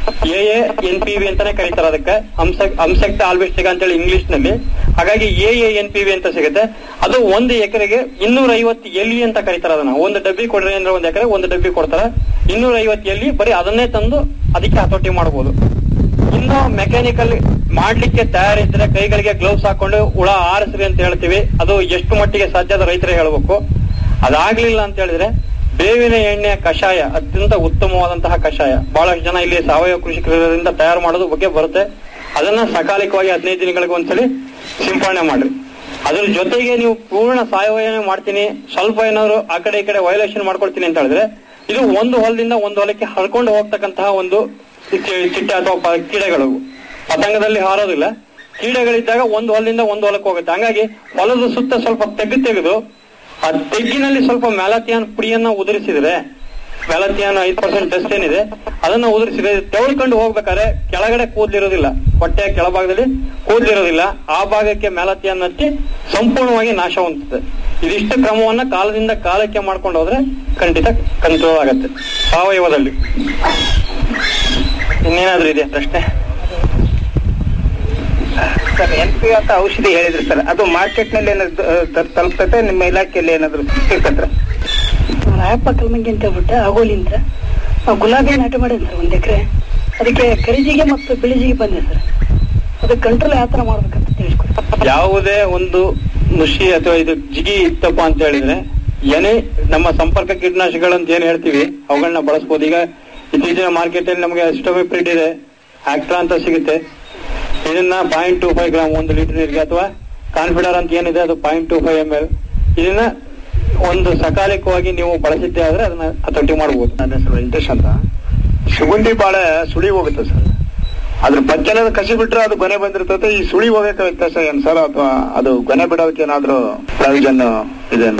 A A N P V ಅಂತಾನೆ ಕರೀತಾರೆ ಅದಕ್ಕೆ ಅಂಶ ಅಂಶಕ್ತ ಆಲ್ಬಿಸ್ಟಿಕ ಅಂತೇಳಿ ಇಂಗ್ಲಿಷ್ ನಲ್ಲಿ ಹಾಗಾಗಿ A A N P V ಅಂತ ಸಿಗುತ್ತೆ ಅದು ಒಂದು ಎಕರೆಗೆ ಇನ್ನೂರ ಐವತ್ತು ಎಲ್ ಅಂತ ಕರೀತಾರೆ ಅದನ್ನ ಒಂದು ಡಬ್ಬಿ ಕೊಡ್ರಿ ಅಂದ್ರೆ ಒಂದು ಎಕರೆ ಒಂದು ಡಬ್ಬಿ ಕೊಡ್ತಾರೆ ಇನ್ನೂರ ಐವತ್ತು ಎಲ್ಲಿ ಬರೀ ಅದನ್ನೇ ತಂದು ಅದಕ್ಕೆ ಹತೋಟಿ ಮಾಡಬಹುದು ಇನ್ನು ಮೆಕ್ಯಾನಿಕಲ್ ಮಾಡ್ಲಿಕ್ಕೆ ತಯಾರಿದ್ರೆ ಕೈಗಳಿಗೆ ಗ್ಲೌಸ್ ಹಾಕೊಂಡು ಹುಳ ಆರಿಸ್ರಿ ಅಂತ ಹೇಳ್ತೀವಿ ಅದು ಎಷ್ಟು ಮಟ್ಟಿಗೆ ಸಾಧ್ಯ ಅದು ರೈತರೇ ಹೇಳ್ಬೇಕು ಅದಾಗ್ಲಿಲ್ಲ ಅಂತ ಹೇಳಿದ್ರೆ ಬೇವಿನ ಎಣ್ಣೆಯ ಕಷಾಯ ಅತ್ಯಂತ ಉತ್ತಮವಾದಂತಹ ಕಷಾಯ ಬಹಳಷ್ಟು ಜನ ಇಲ್ಲಿ ಸಾವಯವ ಕೃಷಿಕರಿಂದ ತಯಾರು ಮಾಡೋದು ಬಗ್ಗೆ ಬರುತ್ತೆ ಅದನ್ನ ಸಕಾಲಿಕವಾಗಿ ಹದಿನೈದು ದಿನಗಳಿಗೆ ಒಂದ್ಸಲಿ ಸಿಂಪಡಣೆ ಮಾಡ್ರಿ ಅದ್ರ ಜೊತೆಗೆ ನೀವು ಪೂರ್ಣ ಸಾವಯವ ಮಾಡ್ತೀನಿ ಸ್ವಲ್ಪ ಏನಾದ್ರು ಆ ಕಡೆ ಈ ಕಡೆ ವೈಲೇಷನ್ ಮಾಡ್ಕೊಳ್ತೀನಿ ಅಂತ ಹೇಳಿದ್ರೆ ಇದು ಒಂದು ಹೊಲದಿಂದ ಒಂದು ಹೊಲಕ್ಕೆ ಹರ್ಕೊಂಡು ಹೋಗ್ತಕ್ಕಂತಹ ಒಂದು ಚಿ- ಚಿಟ್ಟೆ ಅಥವಾ ಪ- ಕೀಡೆಗಳು ಪತಂಗದಲ್ಲಿ ಹಾರೋದಿಲ್ಲ ಕೀಡೆಗಳಿದ್ದಾಗ ಒಂದು ಹೊಲದಿಂದ ಒಂದು ಹೊಲಕ್ಕೆ ಹೋಗುತ್ತೆ ಹಂಗಾಗಿ ಹೊಲದ ಸುತ್ತ ಸ್ವಲ್ಪ ತೆಗ್ಗು ತೆಗೆದು ಆ ತೆಗ್ಗಿನಲ್ಲಿ ಸ್ವಲ್ಪ ಮ್ಯಾಲತಿಯಾನ್ ಪುಡಿಯನ್ನ ಉದುರಿಸಿದ್ರೆ ಮ್ಯಾಲತಿಯಾನ್ ಐದು ಪರ್ಸೆಂಟ್ ಡಸ್ಟ್ ಏನಿದೆ ಅದನ್ನ ಉದುರಿಸಿದ್ರೆ ತೆವಳ್ಕೊಂಡು ಹೋಗ್ಬೇಕಾದ್ರೆ ಕೆಳಗಡೆ ಕೂದ್ಲಿರೋದಿಲ್ಲ ಹೊಟ್ಟೆಯ ಕೆಳಭಾಗದಲ್ಲಿ ಕೂದ್ಲಿರೋದಿಲ್ಲ ಆ ಭಾಗಕ್ಕೆ ಮ್ಯಾಲತಿಯನ್ನ ಹಚ್ಚಿ ಸಂಪೂರ್ಣವಾಗಿ ನಾಶ ಹೊಂದುತ್ತದೆ ಇದಿಷ್ಟು ಕ್ರಮವನ್ನ ಕಾಲದಿಂದ ಕಾಲಕ್ಕೆ ಮಾಡ್ಕೊಂಡು ಹೋದ್ರೆ ಖಂಡಿತ ಕಂಟ್ರೋಲ್ ಆಗತ್ತೆ ಸಾವಯವದಲ್ಲಿ ಇನ್ನೇನಾದ್ರೂ ಇದೆಯಾ ಪ್ರಶ್ನೆ ಸರ್ ಎನ್ ಪಿ ಅಂತ ಔಷಧಿ ಹೇಳಿದ್ರಿ ಸರ್ ಅದು ಮಾರ್ಕೆಟ್ ನಲ್ಲಿ ಏನಾದ್ರು ತ- ತಲುಪ್ತತೆ ನಿಮ್ಮ ಇಲಾಖೆಯಲ್ಲಿ ಏನಾದ್ರು ಸಿಗ್ತತ್ರ ರಾಯಪ್ಪ ಕಲ್ಮಂಗಿ ಅಂತ ಹೇಳ್ಬಿಟ್ಟು ಆಗೋಲಿಂದ ನಾವು ಗುಲಾಬಿ ನಾಟಿ ಮಾಡಿದ್ವಿ ಸರ್ ಒಂದ್ ಎಕರೆ ಅದಕ್ಕೆ ಕರಿಜಿಗೆ ಮತ್ತು ಬಿಳಿಜಿಗೆ ಬಂದೆ ಸರ್ ಅದಕ್ಕೆ ಕಂಟ್ರೋಲ್ ಯಾವ ತರ ಮಾಡ್ಬೇಕಂತ ತಿಳಿಸ್ಕೊಡಿ ಯಾವುದೇ ಒಂದು ನುಷಿ ಅಥವಾ ಇದು ಜಿಗಿ ಇತ್ತಪ್ಪ ಅಂತ ಹೇಳಿದ್ರೆ ಏನೇ ನಮ್ಮ ಸಂಪರ್ಕ ಕೀಟನಾಶಕಗಳು ಅಂತ ಏನ್ ಹೇಳ್ತೀವಿ ಅವುಗಳನ್ನ ಬಳಸಬಹುದು ಈಗ ಇತ್ತೀಚಿನ ಮಾರ್ಕೆಟ್ ಅಲ್ಲಿ ನಮಗೆ ಅಸ್ಟೋಮಿಪ್ರಿಡ್ ಇದೆ ಆಕ್ಟ್ರಾ ಅಂತ ಸಿಗುತ್ತೆ ಇದನ್ನ ಪಾಯಿಂಟ್ ಟೂ ಫೈವ್ ಗ್ರಾಮ್ ಒಂದು ಲೀಟರ್ ನೀರಿಗೆ ಅಥವಾ ಕಾನ್ಫಿಡರ್ ಅಂತ ಏನಿದೆ ಅದು point two five M L ಇದನ್ನ ಒಂದು ಸಕಾಲಿಕವಾಗಿ ನೀವು ಬಳಸಿದ್ದೆ ಆದ್ರೆ ಅದನ್ನ ಹತೋಟಿ ಮಾಡಬಹುದು ನನ್ನ ಹೆಸರು ವೆಂಕಟೇಶ್ ಅಂತ ಸುಗಂಧಿ ಬಾಳೆ ಸುಳಿ ಹೋಗುತ್ತೆ ಸರ್ ಅದ್ರ ಬಚ್ಚಲದ ಕಸಿ ಬಿಟ್ರೆ ಅದು ಗೊನೆ ಬಂದಿರ್ತದೆ ಈ ಸುಳಿ ಹೋಗಕ್ಕೆ ವ್ಯತ್ಯಾಸ ಏನ್ ಸರ್ ಅಥವಾ ಅದು ಗೊನೆ ಬಿಡೋದಕ್ಕೆ ಏನಾದ್ರೂ ಪ್ರಾವಿಷನ್ ಇದೆ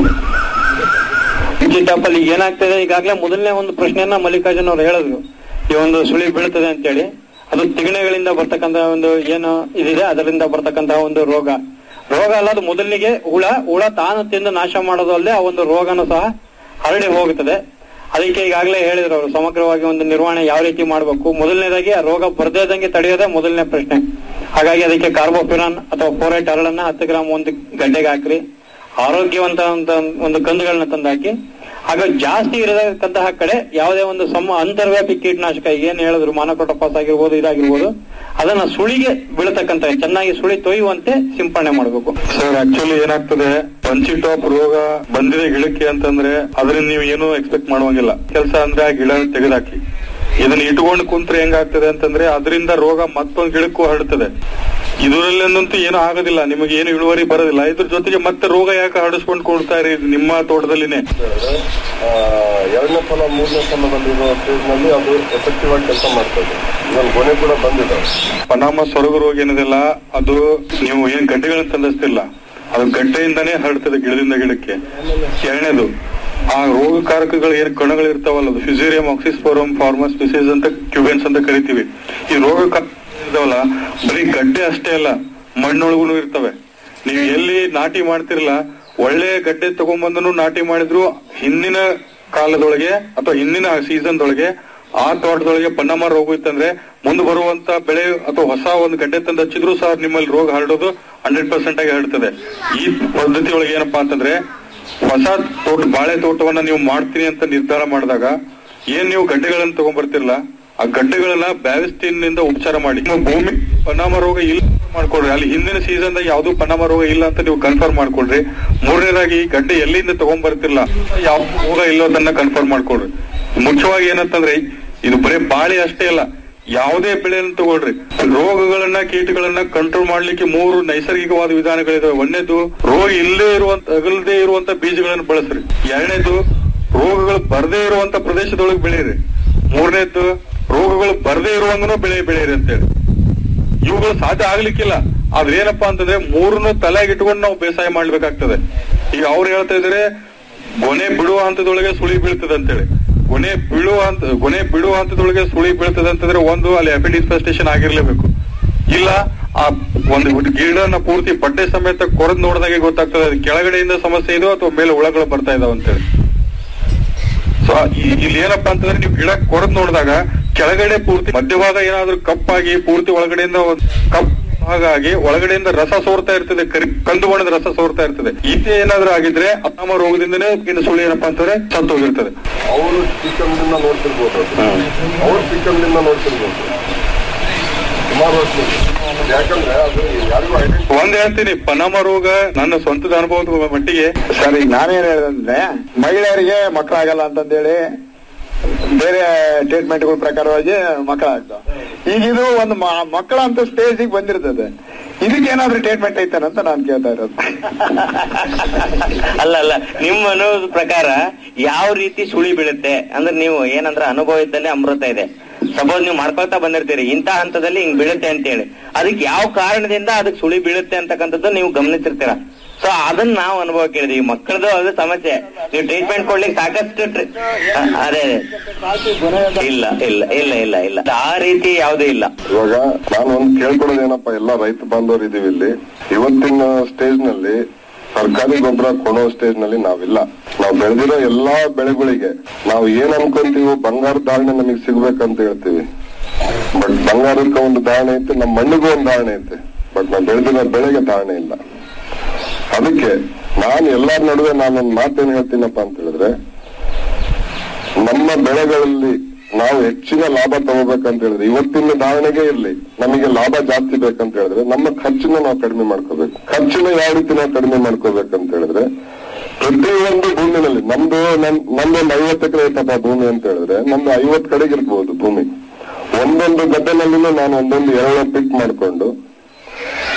ಜಿಡ್ಡಪ್ಪ ಈಗ ಏನಾಗ್ತದೆ ಈಗಾಗಲೇ ಮೊದಲನೇ ಒಂದು ಪ್ರಶ್ನೆಯನ್ನ ಮಲ್ಲಿಕಾರ್ಜುನ್ ಅವ್ರು ಹೇಳಿದ್ರು ಈ ಒಂದು ಸುಳಿ ಬೀಳ್ತದೆ ಅಂತೇಳಿ ಅದು ತಿಗಣೆಗಳಿಂದ ಬರ್ತಕ್ಕಂತ ಒಂದು ಏನು ಇದಿದೆ ಅದರಿಂದ ಬರ್ತಕ್ಕಂತಹ ಒಂದು ರೋಗ ರೋಗ ಅಲ್ಲ ಅದು ಮೊದಲಿಗೆ ಹುಳ ಹುಳ ತಾನು ತಿಂದು ನಾಶ ಮಾಡೋದು ಅಲ್ಲದೆ ಆ ಒಂದು ರೋಗನು ಸಹ ಹರಡಿ ಹೋಗುತ್ತದೆ ಅದಕ್ಕೆ ಈಗಾಗಲೇ ಹೇಳಿದ್ರು ಅವರು ಸಮಗ್ರವಾಗಿ ಒಂದು ನಿರ್ವಹಣೆ ಯಾವ ರೀತಿ ಮಾಡಬೇಕು ಮೊದಲನೇದಾಗಿ ಆ ರೋಗ ಬರ್ದೇ ಇದ್ದಂಗೆ ತಡೆಯೋದೇ ಮೊದಲನೇ ಪ್ರಶ್ನೆ ಹಾಗಾಗಿ ಅದಕ್ಕೆ ಕಾರ್ಬೋಫಿರಾನ್ ಅಥವಾ ಫೋರೇಟ್ ಹರಳನ್ನ ಹತ್ತು ಗ್ರಾಮ್ ಒಂದು ಗಡ್ಡೆಗೆ ಹಾಕ್ರಿ ಆರೋಗ್ಯವಂತ ಅಂತ ಒಂದು ಕಂದುಗಳನ್ನ ತಂದಾಕಿ ಆಗ ಜಾಸ್ತಿ ಇರತಕ್ಕಂತಹ ಕಡೆ ಯಾವುದೇ ಒಂದು ಸಮ ಅಂತರ್ವ್ಯಾಪಿ ಕೀಟನಾಶಕ ಏನ್ ಹೇಳಿದ್ರು ಮಾನಕೋಟಪಾಸ್ ಆಗಿರ್ಬೋದು ಇದಾಗಿರ್ಬೋದು ಅದನ್ನ ಸುಳಿಗೆ ಬೀಳತಕ್ಕಂತ ಚೆನ್ನಾಗಿ ಸುಳಿ ತೊಯ್ಯುವಂತೆ ಸಿಂಪಡಣೆ ಮಾಡಬೇಕು ಸರ್ ಆಕ್ಚುಲಿ ಏನಾಗ್ತದೆ ಪಂಚಿ ಟಾಪ್ ರೋಗ ಬಂದಿದೆ ಗಿಡಕ್ಕೆ ಅಂತಂದ್ರೆ ಅದನ್ನ ನೀವು ಏನು ಎಕ್ಸ್ಪೆಕ್ಟ್ ಮಾಡುವಂಗಿಲ್ಲ ಕೆಲಸ ಅಂದ್ರೆ ಆ ಗಿಡ ತೆಗೆದಾಕಿ ಇದನ್ನ ಇಟ್ಕೊಂಡು ಕುಂತ್ರೆ ಹೆಂಗಾಗ್ತದೆ ಅಂತಂದ್ರೆ ಅದರಿಂದ ರೋಗ ಮತ್ತೊಂದು ಗಿಡಕ್ಕೂ ಹರಡ್ತದೆ ಇದರಲ್ಲಂತೂ ಏನು ಆಗೋದಿಲ್ಲ ನಿಮಗೆ ಏನು ಇಳುವರಿ ಬರೋದಿಲ್ಲ ಇದ್ರ ಜೊತೆಗೆ ಮತ್ತೆ ರೋಗ ಯಾಕೆ ಹರಡಿಸ್ಕೊಂಡು ಕೊಡ್ತಾ ಇರಿ ನಿಮ್ಮ ತೋಟದಲ್ಲಿನೇ ಎರಡನೇ ಸಲ ಮೂರನೇ ಸಲ ಬಂದಿರೋ ಸ್ಟೇಜ್ ನಲ್ಲಿ ಅದು ಎಫೆಕ್ಟಿವ್ ಆಗಿ ಕೆಲಸ ಮಾಡ್ತದೆ ಇವಾಗ ಗೊನೆ ಕೂಡ ಬಂದಿದೆ ಪನಾಮ ಸೊರಗ ರೋಗ ಏನಿದೆಲ್ಲ ಅದು ನೀವು ಏನ್ ಗಡ್ಡೆಗಳನ್ನ ತಂದಿಸ್ತಿಲ್ಲ ಅದು ಗಡ್ಡೆಯಿಂದಾನೇ ಹರಡ್ತದೆ ಗಿಡದಿಂದ ಗಿಡಕ್ಕೆ ಎರಡನೇದು ಆ ರೋಗಕಾರಕಗಳು ಏನ್ ಕಣಗಳು ಇರ್ತಾವಲ್ಲ ಅದು ಫಿಸೇರಿಯಂ ಆಕ್ಸಿಸ್ಫೋರಮ್ ಫಾರ್ಮಸ್ ಡಿಸೀಸ್ ಅಂತ ಕ್ಯೂಬೆನ್ಸ್ ಅಂತ ಕರಿತೀವಿ ಈ ರೋಗ ಇದಾವಲ್ಲ ಬರೀ ಗಡ್ಡೆ ಅಷ್ಟೇ ಅಲ್ಲ ಮಣ್ಣೊಳಗೂ ಇರ್ತವೆ ನೀವು ಎಲ್ಲಿ ನಾಟಿ ಮಾಡ್ತಿರಲ್ಲ ಒಳ್ಳೆ ಗಡ್ಡೆ ತಗೊಂಡ್ಬಂದನು ನಾಟಿ ಮಾಡಿದ್ರು ಹಿಂದಿನ ಕಾಲದೊಳಗೆ ಅಥವಾ ಹಿಂದಿನ ಸೀಸನ್ ದೊಳಗೆ ಆ ತೋಟದೊಳಗೆ ಪನ್ನಮ್ಮ ರೋಗ ಇತ್ತಂದ್ರೆ ಮುಂದೆ ಬರುವಂತ ಬೆಳೆ ಅಥವಾ ಹೊಸ ಒಂದು ಗಡ್ಡೆ ತಂದು ಹಚ್ಚಿದ್ರು ಸಹ ನಿಮ್ಮಲ್ಲಿ ರೋಗ ಹರಡೋದು ಹಂಡ್ರೆಡ್ ಪರ್ಸೆಂಟ್ ಆಗಿ ಹರಡ್ತದೆ ಈ ಪದ್ಧತಿ ಒಳಗೆ ಏನಪ್ಪಾ ಅಂತಂದ್ರೆ ಹೊಸ ತೋಟ ಬಾಳೆ ತೋಟವನ್ನ ನೀವು ಮಾಡ್ತೀನಿ ಅಂತ ನಿರ್ಧಾರ ಮಾಡಿದಾಗ ಏನ್ ನೀವು ಗಡ್ಡೆಗಳನ್ನ ತಗೊಂಡ್ಬರ್ತಿರಲ್ಲ ಆ ಗಡ್ಡೆಗಳನ್ನ ಬ್ಯಾವಿಸ್ಟಿನ್ ನಿಂದ ಉಪಚಾರ ಮಾಡಿ ನಿಮ್ಮ ಭೂಮಿ ಪನಾಮ ರೋಗ ಇಲ್ಲ ಅಂತ ಮಾಡ್ಕೊಳ್ರಿ ಅಲ್ಲಿ ಹಿಂದಿನ ಸೀಸನ್ ದಾಗ ಯಾವ್ದು ಪನಾಮ ರೋಗ ಇಲ್ಲ ಅಂತ ನೀವು ಕನ್ಫರ್ಮ್ ಮಾಡ್ಕೊಳ್ರಿ ಮೂರನೇದಾಗಿ ಈ ಗಡ್ಡೆ ಎಲ್ಲಿಂದ ತಗೊಂಡ್ಬರ್ತಿರಲ್ಲ ಯಾವ ರೋಗ ಇಲ್ಲೋದನ್ನ ಕನ್ಫರ್ಮ್ ಮಾಡ್ಕೊಳ್ರಿ ಮುಖ್ಯವಾಗಿ ಏನಂತಂದ್ರೆ ಇದು ಬರೀ ಬಾಳೆ ಅಷ್ಟೇ ಅಲ್ಲ ಯಾವುದೇ ಬೆಳೆಯನ್ನು ತಗೊಳ್ರಿ ರೋಗಗಳನ್ನ ಕೀಟಗಳನ್ನ ಕಂಟ್ರೋಲ್ ಮಾಡ್ಲಿಕ್ಕೆ ಮೂರು ನೈಸರ್ಗಿಕವಾದ ವಿಧಾನಗಳಿದಾವೆ ಒಂದನೇದು ರೋಗ ಇಲ್ಲದೆ ಇರುವಂತ ಅಗಲದೇ ಇರುವಂತ ಬೀಜಗಳನ್ನು ಬಳಸ್ರಿ ಎರಡನೇದು ರೋಗಗಳು ಬರದೇ ಇರುವಂತ ಪ್ರದೇಶದೊಳಗೆ ಬೆಳೀರಿ ಮೂರನೇದ್ದು ರೋಗಗಳು ಬರದೇ ಇರುವಂಗನೂ ಬೆಳೆ ಬೆಳೀರಿ ಅಂತೇಳಿ ಇವುಗಳು ಸಾಧ್ಯ ಆಗ್ಲಿಕ್ಕಿಲ್ಲ ಆದ್ರೆ ಏನಪ್ಪಾ ಅಂತಂದ್ರೆ ಮೂರನ್ನು ತಲೆಗೆ ಇಟ್ಕೊಂಡು ನಾವು ಬೇಸಾಯ ಮಾಡ್ಬೇಕಾಗ್ತದೆ ಈಗ ಅವ್ರು ಹೇಳ್ತಾ ಇದಾರೆ ಗೊನೆ ಬಿಡುವ ಹಂತದೊಳಗೆ ಸುಳಿ ಬೀಳ್ತದೆ ಅಂತೇಳಿ ಗೊನೆ ಬೀಳುವ ಹಂತ ಗೊನೆ ಬಿಡುವ ಹಂತದೊಳಗೆ ಸುಳಿ ಬೀಳ್ತದೆ ಅಂತಂದ್ರೆ ಒಂದು ಅಲ್ಲಿ ಅಪಿಡಿಸ್ಪೆಸ್ಟೇಷನ್ ಆಗಿರ್ಲೇಬೇಕು ಇಲ್ಲ ಆ ಒಂದು ಗಿಡನ ಪೂರ್ತಿ ಬಡ್ಡೆ ಸಮೇತ ಕೊರದ್ ನೋಡಿದಾಗೆ ಗೊತ್ತಾಗ್ತದೆ ಅದು ಕೆಳಗಡೆಯಿಂದ ಸಮಸ್ಯೆ ಇದೋ ಅಥವಾ ಮೇಲೆ ಹುಳಗಳು ಬರ್ತಾ ಇದಾವ ಅಂತೇಳಿ ಸೊ ಇಲ್ಲಿ ಏನಪ್ಪಾ ಅಂತಂದ್ರೆ ನೀವು ಗಿಡ ಕೊರದ್ ನೋಡಿದಾಗ ಕೆಳಗಡೆ ಪೂರ್ತಿ ಮಧ್ಯಭಾಗ ಏನಾದ್ರೂ ಕಪ್ಪಾಗಿ ಪೂರ್ತಿ ಒಳಗಡೆಯಿಂದ ಒಂದ್ ಕಪ್ ಹಾಗಾಗಿ ಒಳಗಡೆಯಿಂದ ರಸ ಸೋರ್ತಾ ಇರ್ತದೆ ಕರಿ ಕಂದು ಬಣ್ಣದ ರಸ ಸೋರ್ತಾ ಇರ್ತದೆ ಈತೆ ಏನಾದ್ರೂ ಆಗಿದ್ರೆ ಅನಾಮ ರೋಗದಿಂದನೇ ಗಿಡ ಸುಳಿ ಏನಪ್ಪಾ ಅಂತಂದ್ರೆ ಸತ್ತು ಹೋಗಿರ್ತದೆ ಅವರು ಚಿಕ್ಕಂದಿಂದ ನೋಡ್ತಿರ್ಬೋದು ಅದು. ಅವ್ರು ಚಿಕ್ಕಂದಿಂದ ನೋಡ್ತಿರ್ಬೋದು ಸುಮಾರು ವರ್ಷ ಯಾಕಂದ್ರೆ ಅದು ಯಾರಿಗೂ ಐಡೆಂಟಿ ಒಂದ್ ಹೇಳ್ತೀನಿ ಪನಾಮ ರೋಗ ನನ್ನ ಸ್ವಂತದ ಅನುಭವದ ಮಟ್ಟಿಗೆ ಸರ್ ಈಗ ನಾನೇನ್ ಹೇಳಿದ್ರೆ ಮಹಿಳೆಯರಿಗೆ ಮಕ್ಕಳಾಗಲ್ಲ ಅಂತಂದೇಳಿ ಬೇರೆ ಟ್ರೀಟ್ಮೆಂಟ್ಗಳ ಪ್ರಕಾರವಾಗಿ ಮಕ್ಕಳಾಗ್ತಾವ ಈಗ ಇದು ಒಂದು ಮ- ಮಕ್ಕಳ ಅಂತ ಸ್ಟೇಜಿಗೆ ಬಂದಿರ್ತದೆ ಇದಕ್ಕೆ ಏನಾದ್ರೂ ಟ್ರೀಟ್ಮೆಂಟ್ ಐತೇನಂತ ನಾನು ಕೇಳ್ತಾ ಇರೋದು ಅಲ್ಲ ಅಲ್ಲ ನಿಮ್ಮ ಅನ್ನೋದ್ ಪ್ರಕಾರ ಯಾವ ರೀತಿ ಸುಳಿ ಬೀಳುತ್ತೆ ಅಂದ್ರೆ ನೀವು ಏನಂದ್ರೆ ಅನುಭವ ಇದ್ದಲ್ಲಿ ಅಮೃತ ಇದೆ ಸಪೋಸ್ ನೀವು ಮಾಡ್ಕೊಳ್ತಾ ಬಂದಿರ್ತೀರಿ ಇಂಥ ಹಂತದಲ್ಲಿ ಹಿಂಗ್ ಬೀಳುತ್ತೆ ಅಂತೇಳಿ ಅದಕ್ಕೆ ಯಾವ ಕಾರಣದಿಂದ ಅದಕ್ಕೆ ಸುಳಿ ಬೀಳುತ್ತೆ ಅಂತಕ್ಕಂಥದ್ದು ನೀವು ಗಮನಿಸಿರ್ತೀರ ಸೊ ಅದನ್ನ ನಾವು ಅನುಭವ ಕೇಳಿದ್ವಿ ಮಕ್ಕಳದು ಅದು ಸಮಸ್ಯೆ ನೀವು ಟ್ರೀಟ್ಮೆಂಟ್ ಕೊಡ್ಲಿಕ್ಕೆ ಸಾಕಷ್ಟು ಟ್ರೀ- ಅ- ಅದೇ ಅದೇ ಇಲ್ಲ ಇಲ್ಲ ಇಲ್ಲ ಇಲ್ಲ ಇಲ್ಲ ಆ ರೀತಿ ಯಾವುದೂ ಇಲ್ಲ ಇವಾಗ ನಾನು ಒಂದು ಕೇಳ್ಕೊಡೋದು ಏನಪ್ಪ ಎಲ್ಲ ರೈತ ಬಾಂಧವರು ಇದೀವಿ ಇಲ್ಲಿ ಇವತ್ತಿನ ಸ್ಟೇಜ್ ನಲ್ಲಿ ಸರ್ಕಾರಿ ಗೊಬ್ಬರ ಕೊಡೋ ಸ್ಟೇಜ್ ನಲ್ಲಿ ನಾವಿಲ್ಲ ನಾವು ಬೆಳೆದಿರೋ ಎಲ್ಲಾ ಬೆಳೆಗಳಿಗೆ ನಾವು ಏನ್ ಅನ್ಕೊಂತೀವಿ ಬಂಗಾರ ಧಾರಣೆ ನಮಗೆ ಸಿಗ್ಬೇಕಂತ ಹೇಳ್ತೀವಿ ಬಟ್ ಬಂಗಾರಕ್ಕೆ ಒಂದು ಧಾರಣೆ ಐತೆ ನಮ್ಮ ಮಣ್ಣಿಗೂ ಒಂದು ಧಾರಣೆ ಐತೆ ಬಟ್ ನಾವು ಬೆಳೆದಿರೋ ಬೆಳೆಗೆ ಧಾರಣೆ ಇಲ್ಲ ಅದಕ್ಕೆ ನಾನು ಎಲ್ಲರ ನಡುವೆ ನಾನೊಂದು ಮಾತೇನ್ ಹೇಳ್ತೀನಪ್ಪ ಅಂತ ಹೇಳಿದ್ರೆ ನಮ್ಮ ಬೆಳೆಗಳಲ್ಲಿ ನಾವು ಹೆಚ್ಚಿನ ಲಾಭ ತಗೋಬೇಕಂತ ಹೇಳಿದ್ರೆ ಇವತ್ತಿನ ಧಾರಣೆಗೆ ಇರ್ಲಿ ನಮಗೆ ಲಾಭ ಜಾಸ್ತಿ ಬೇಕಂತ ಹೇಳಿದ್ರೆ ನಮ್ಮ ಖರ್ಚನ್ನ ನಾವು ಕಡಿಮೆ ಮಾಡ್ಕೋಬೇಕು ಖರ್ಚನ್ನ ಯಾವ ರೀತಿ ನಾವು ಕಡಿಮೆ ಮಾಡ್ಕೋಬೇಕಂತ ಹೇಳಿದ್ರೆ ಪ್ರತಿಯೊಂದು ಭೂಮಿನಲ್ಲಿ ನಮ್ದು ನಮ್ ನಮ್ದೊಂದು ಐವತ್ತು ಎಕರೆ ಐತಪ್ಪ ಭೂಮಿ ಅಂತ ಹೇಳಿದ್ರೆ ನಮ್ದು ಐವತ್ತು ಕಡೆಗೆ ಇರ್ಬೋದು ಭೂಮಿ ಒಂದೊಂದು ಗದ್ದೆನಲ್ಲಿನೂ ನಾನು ಒಂದೊಂದು ಎರಡು ಪಿಕ್ ಮಾಡ್ಕೊಂಡು ಅಲ್ಲಿ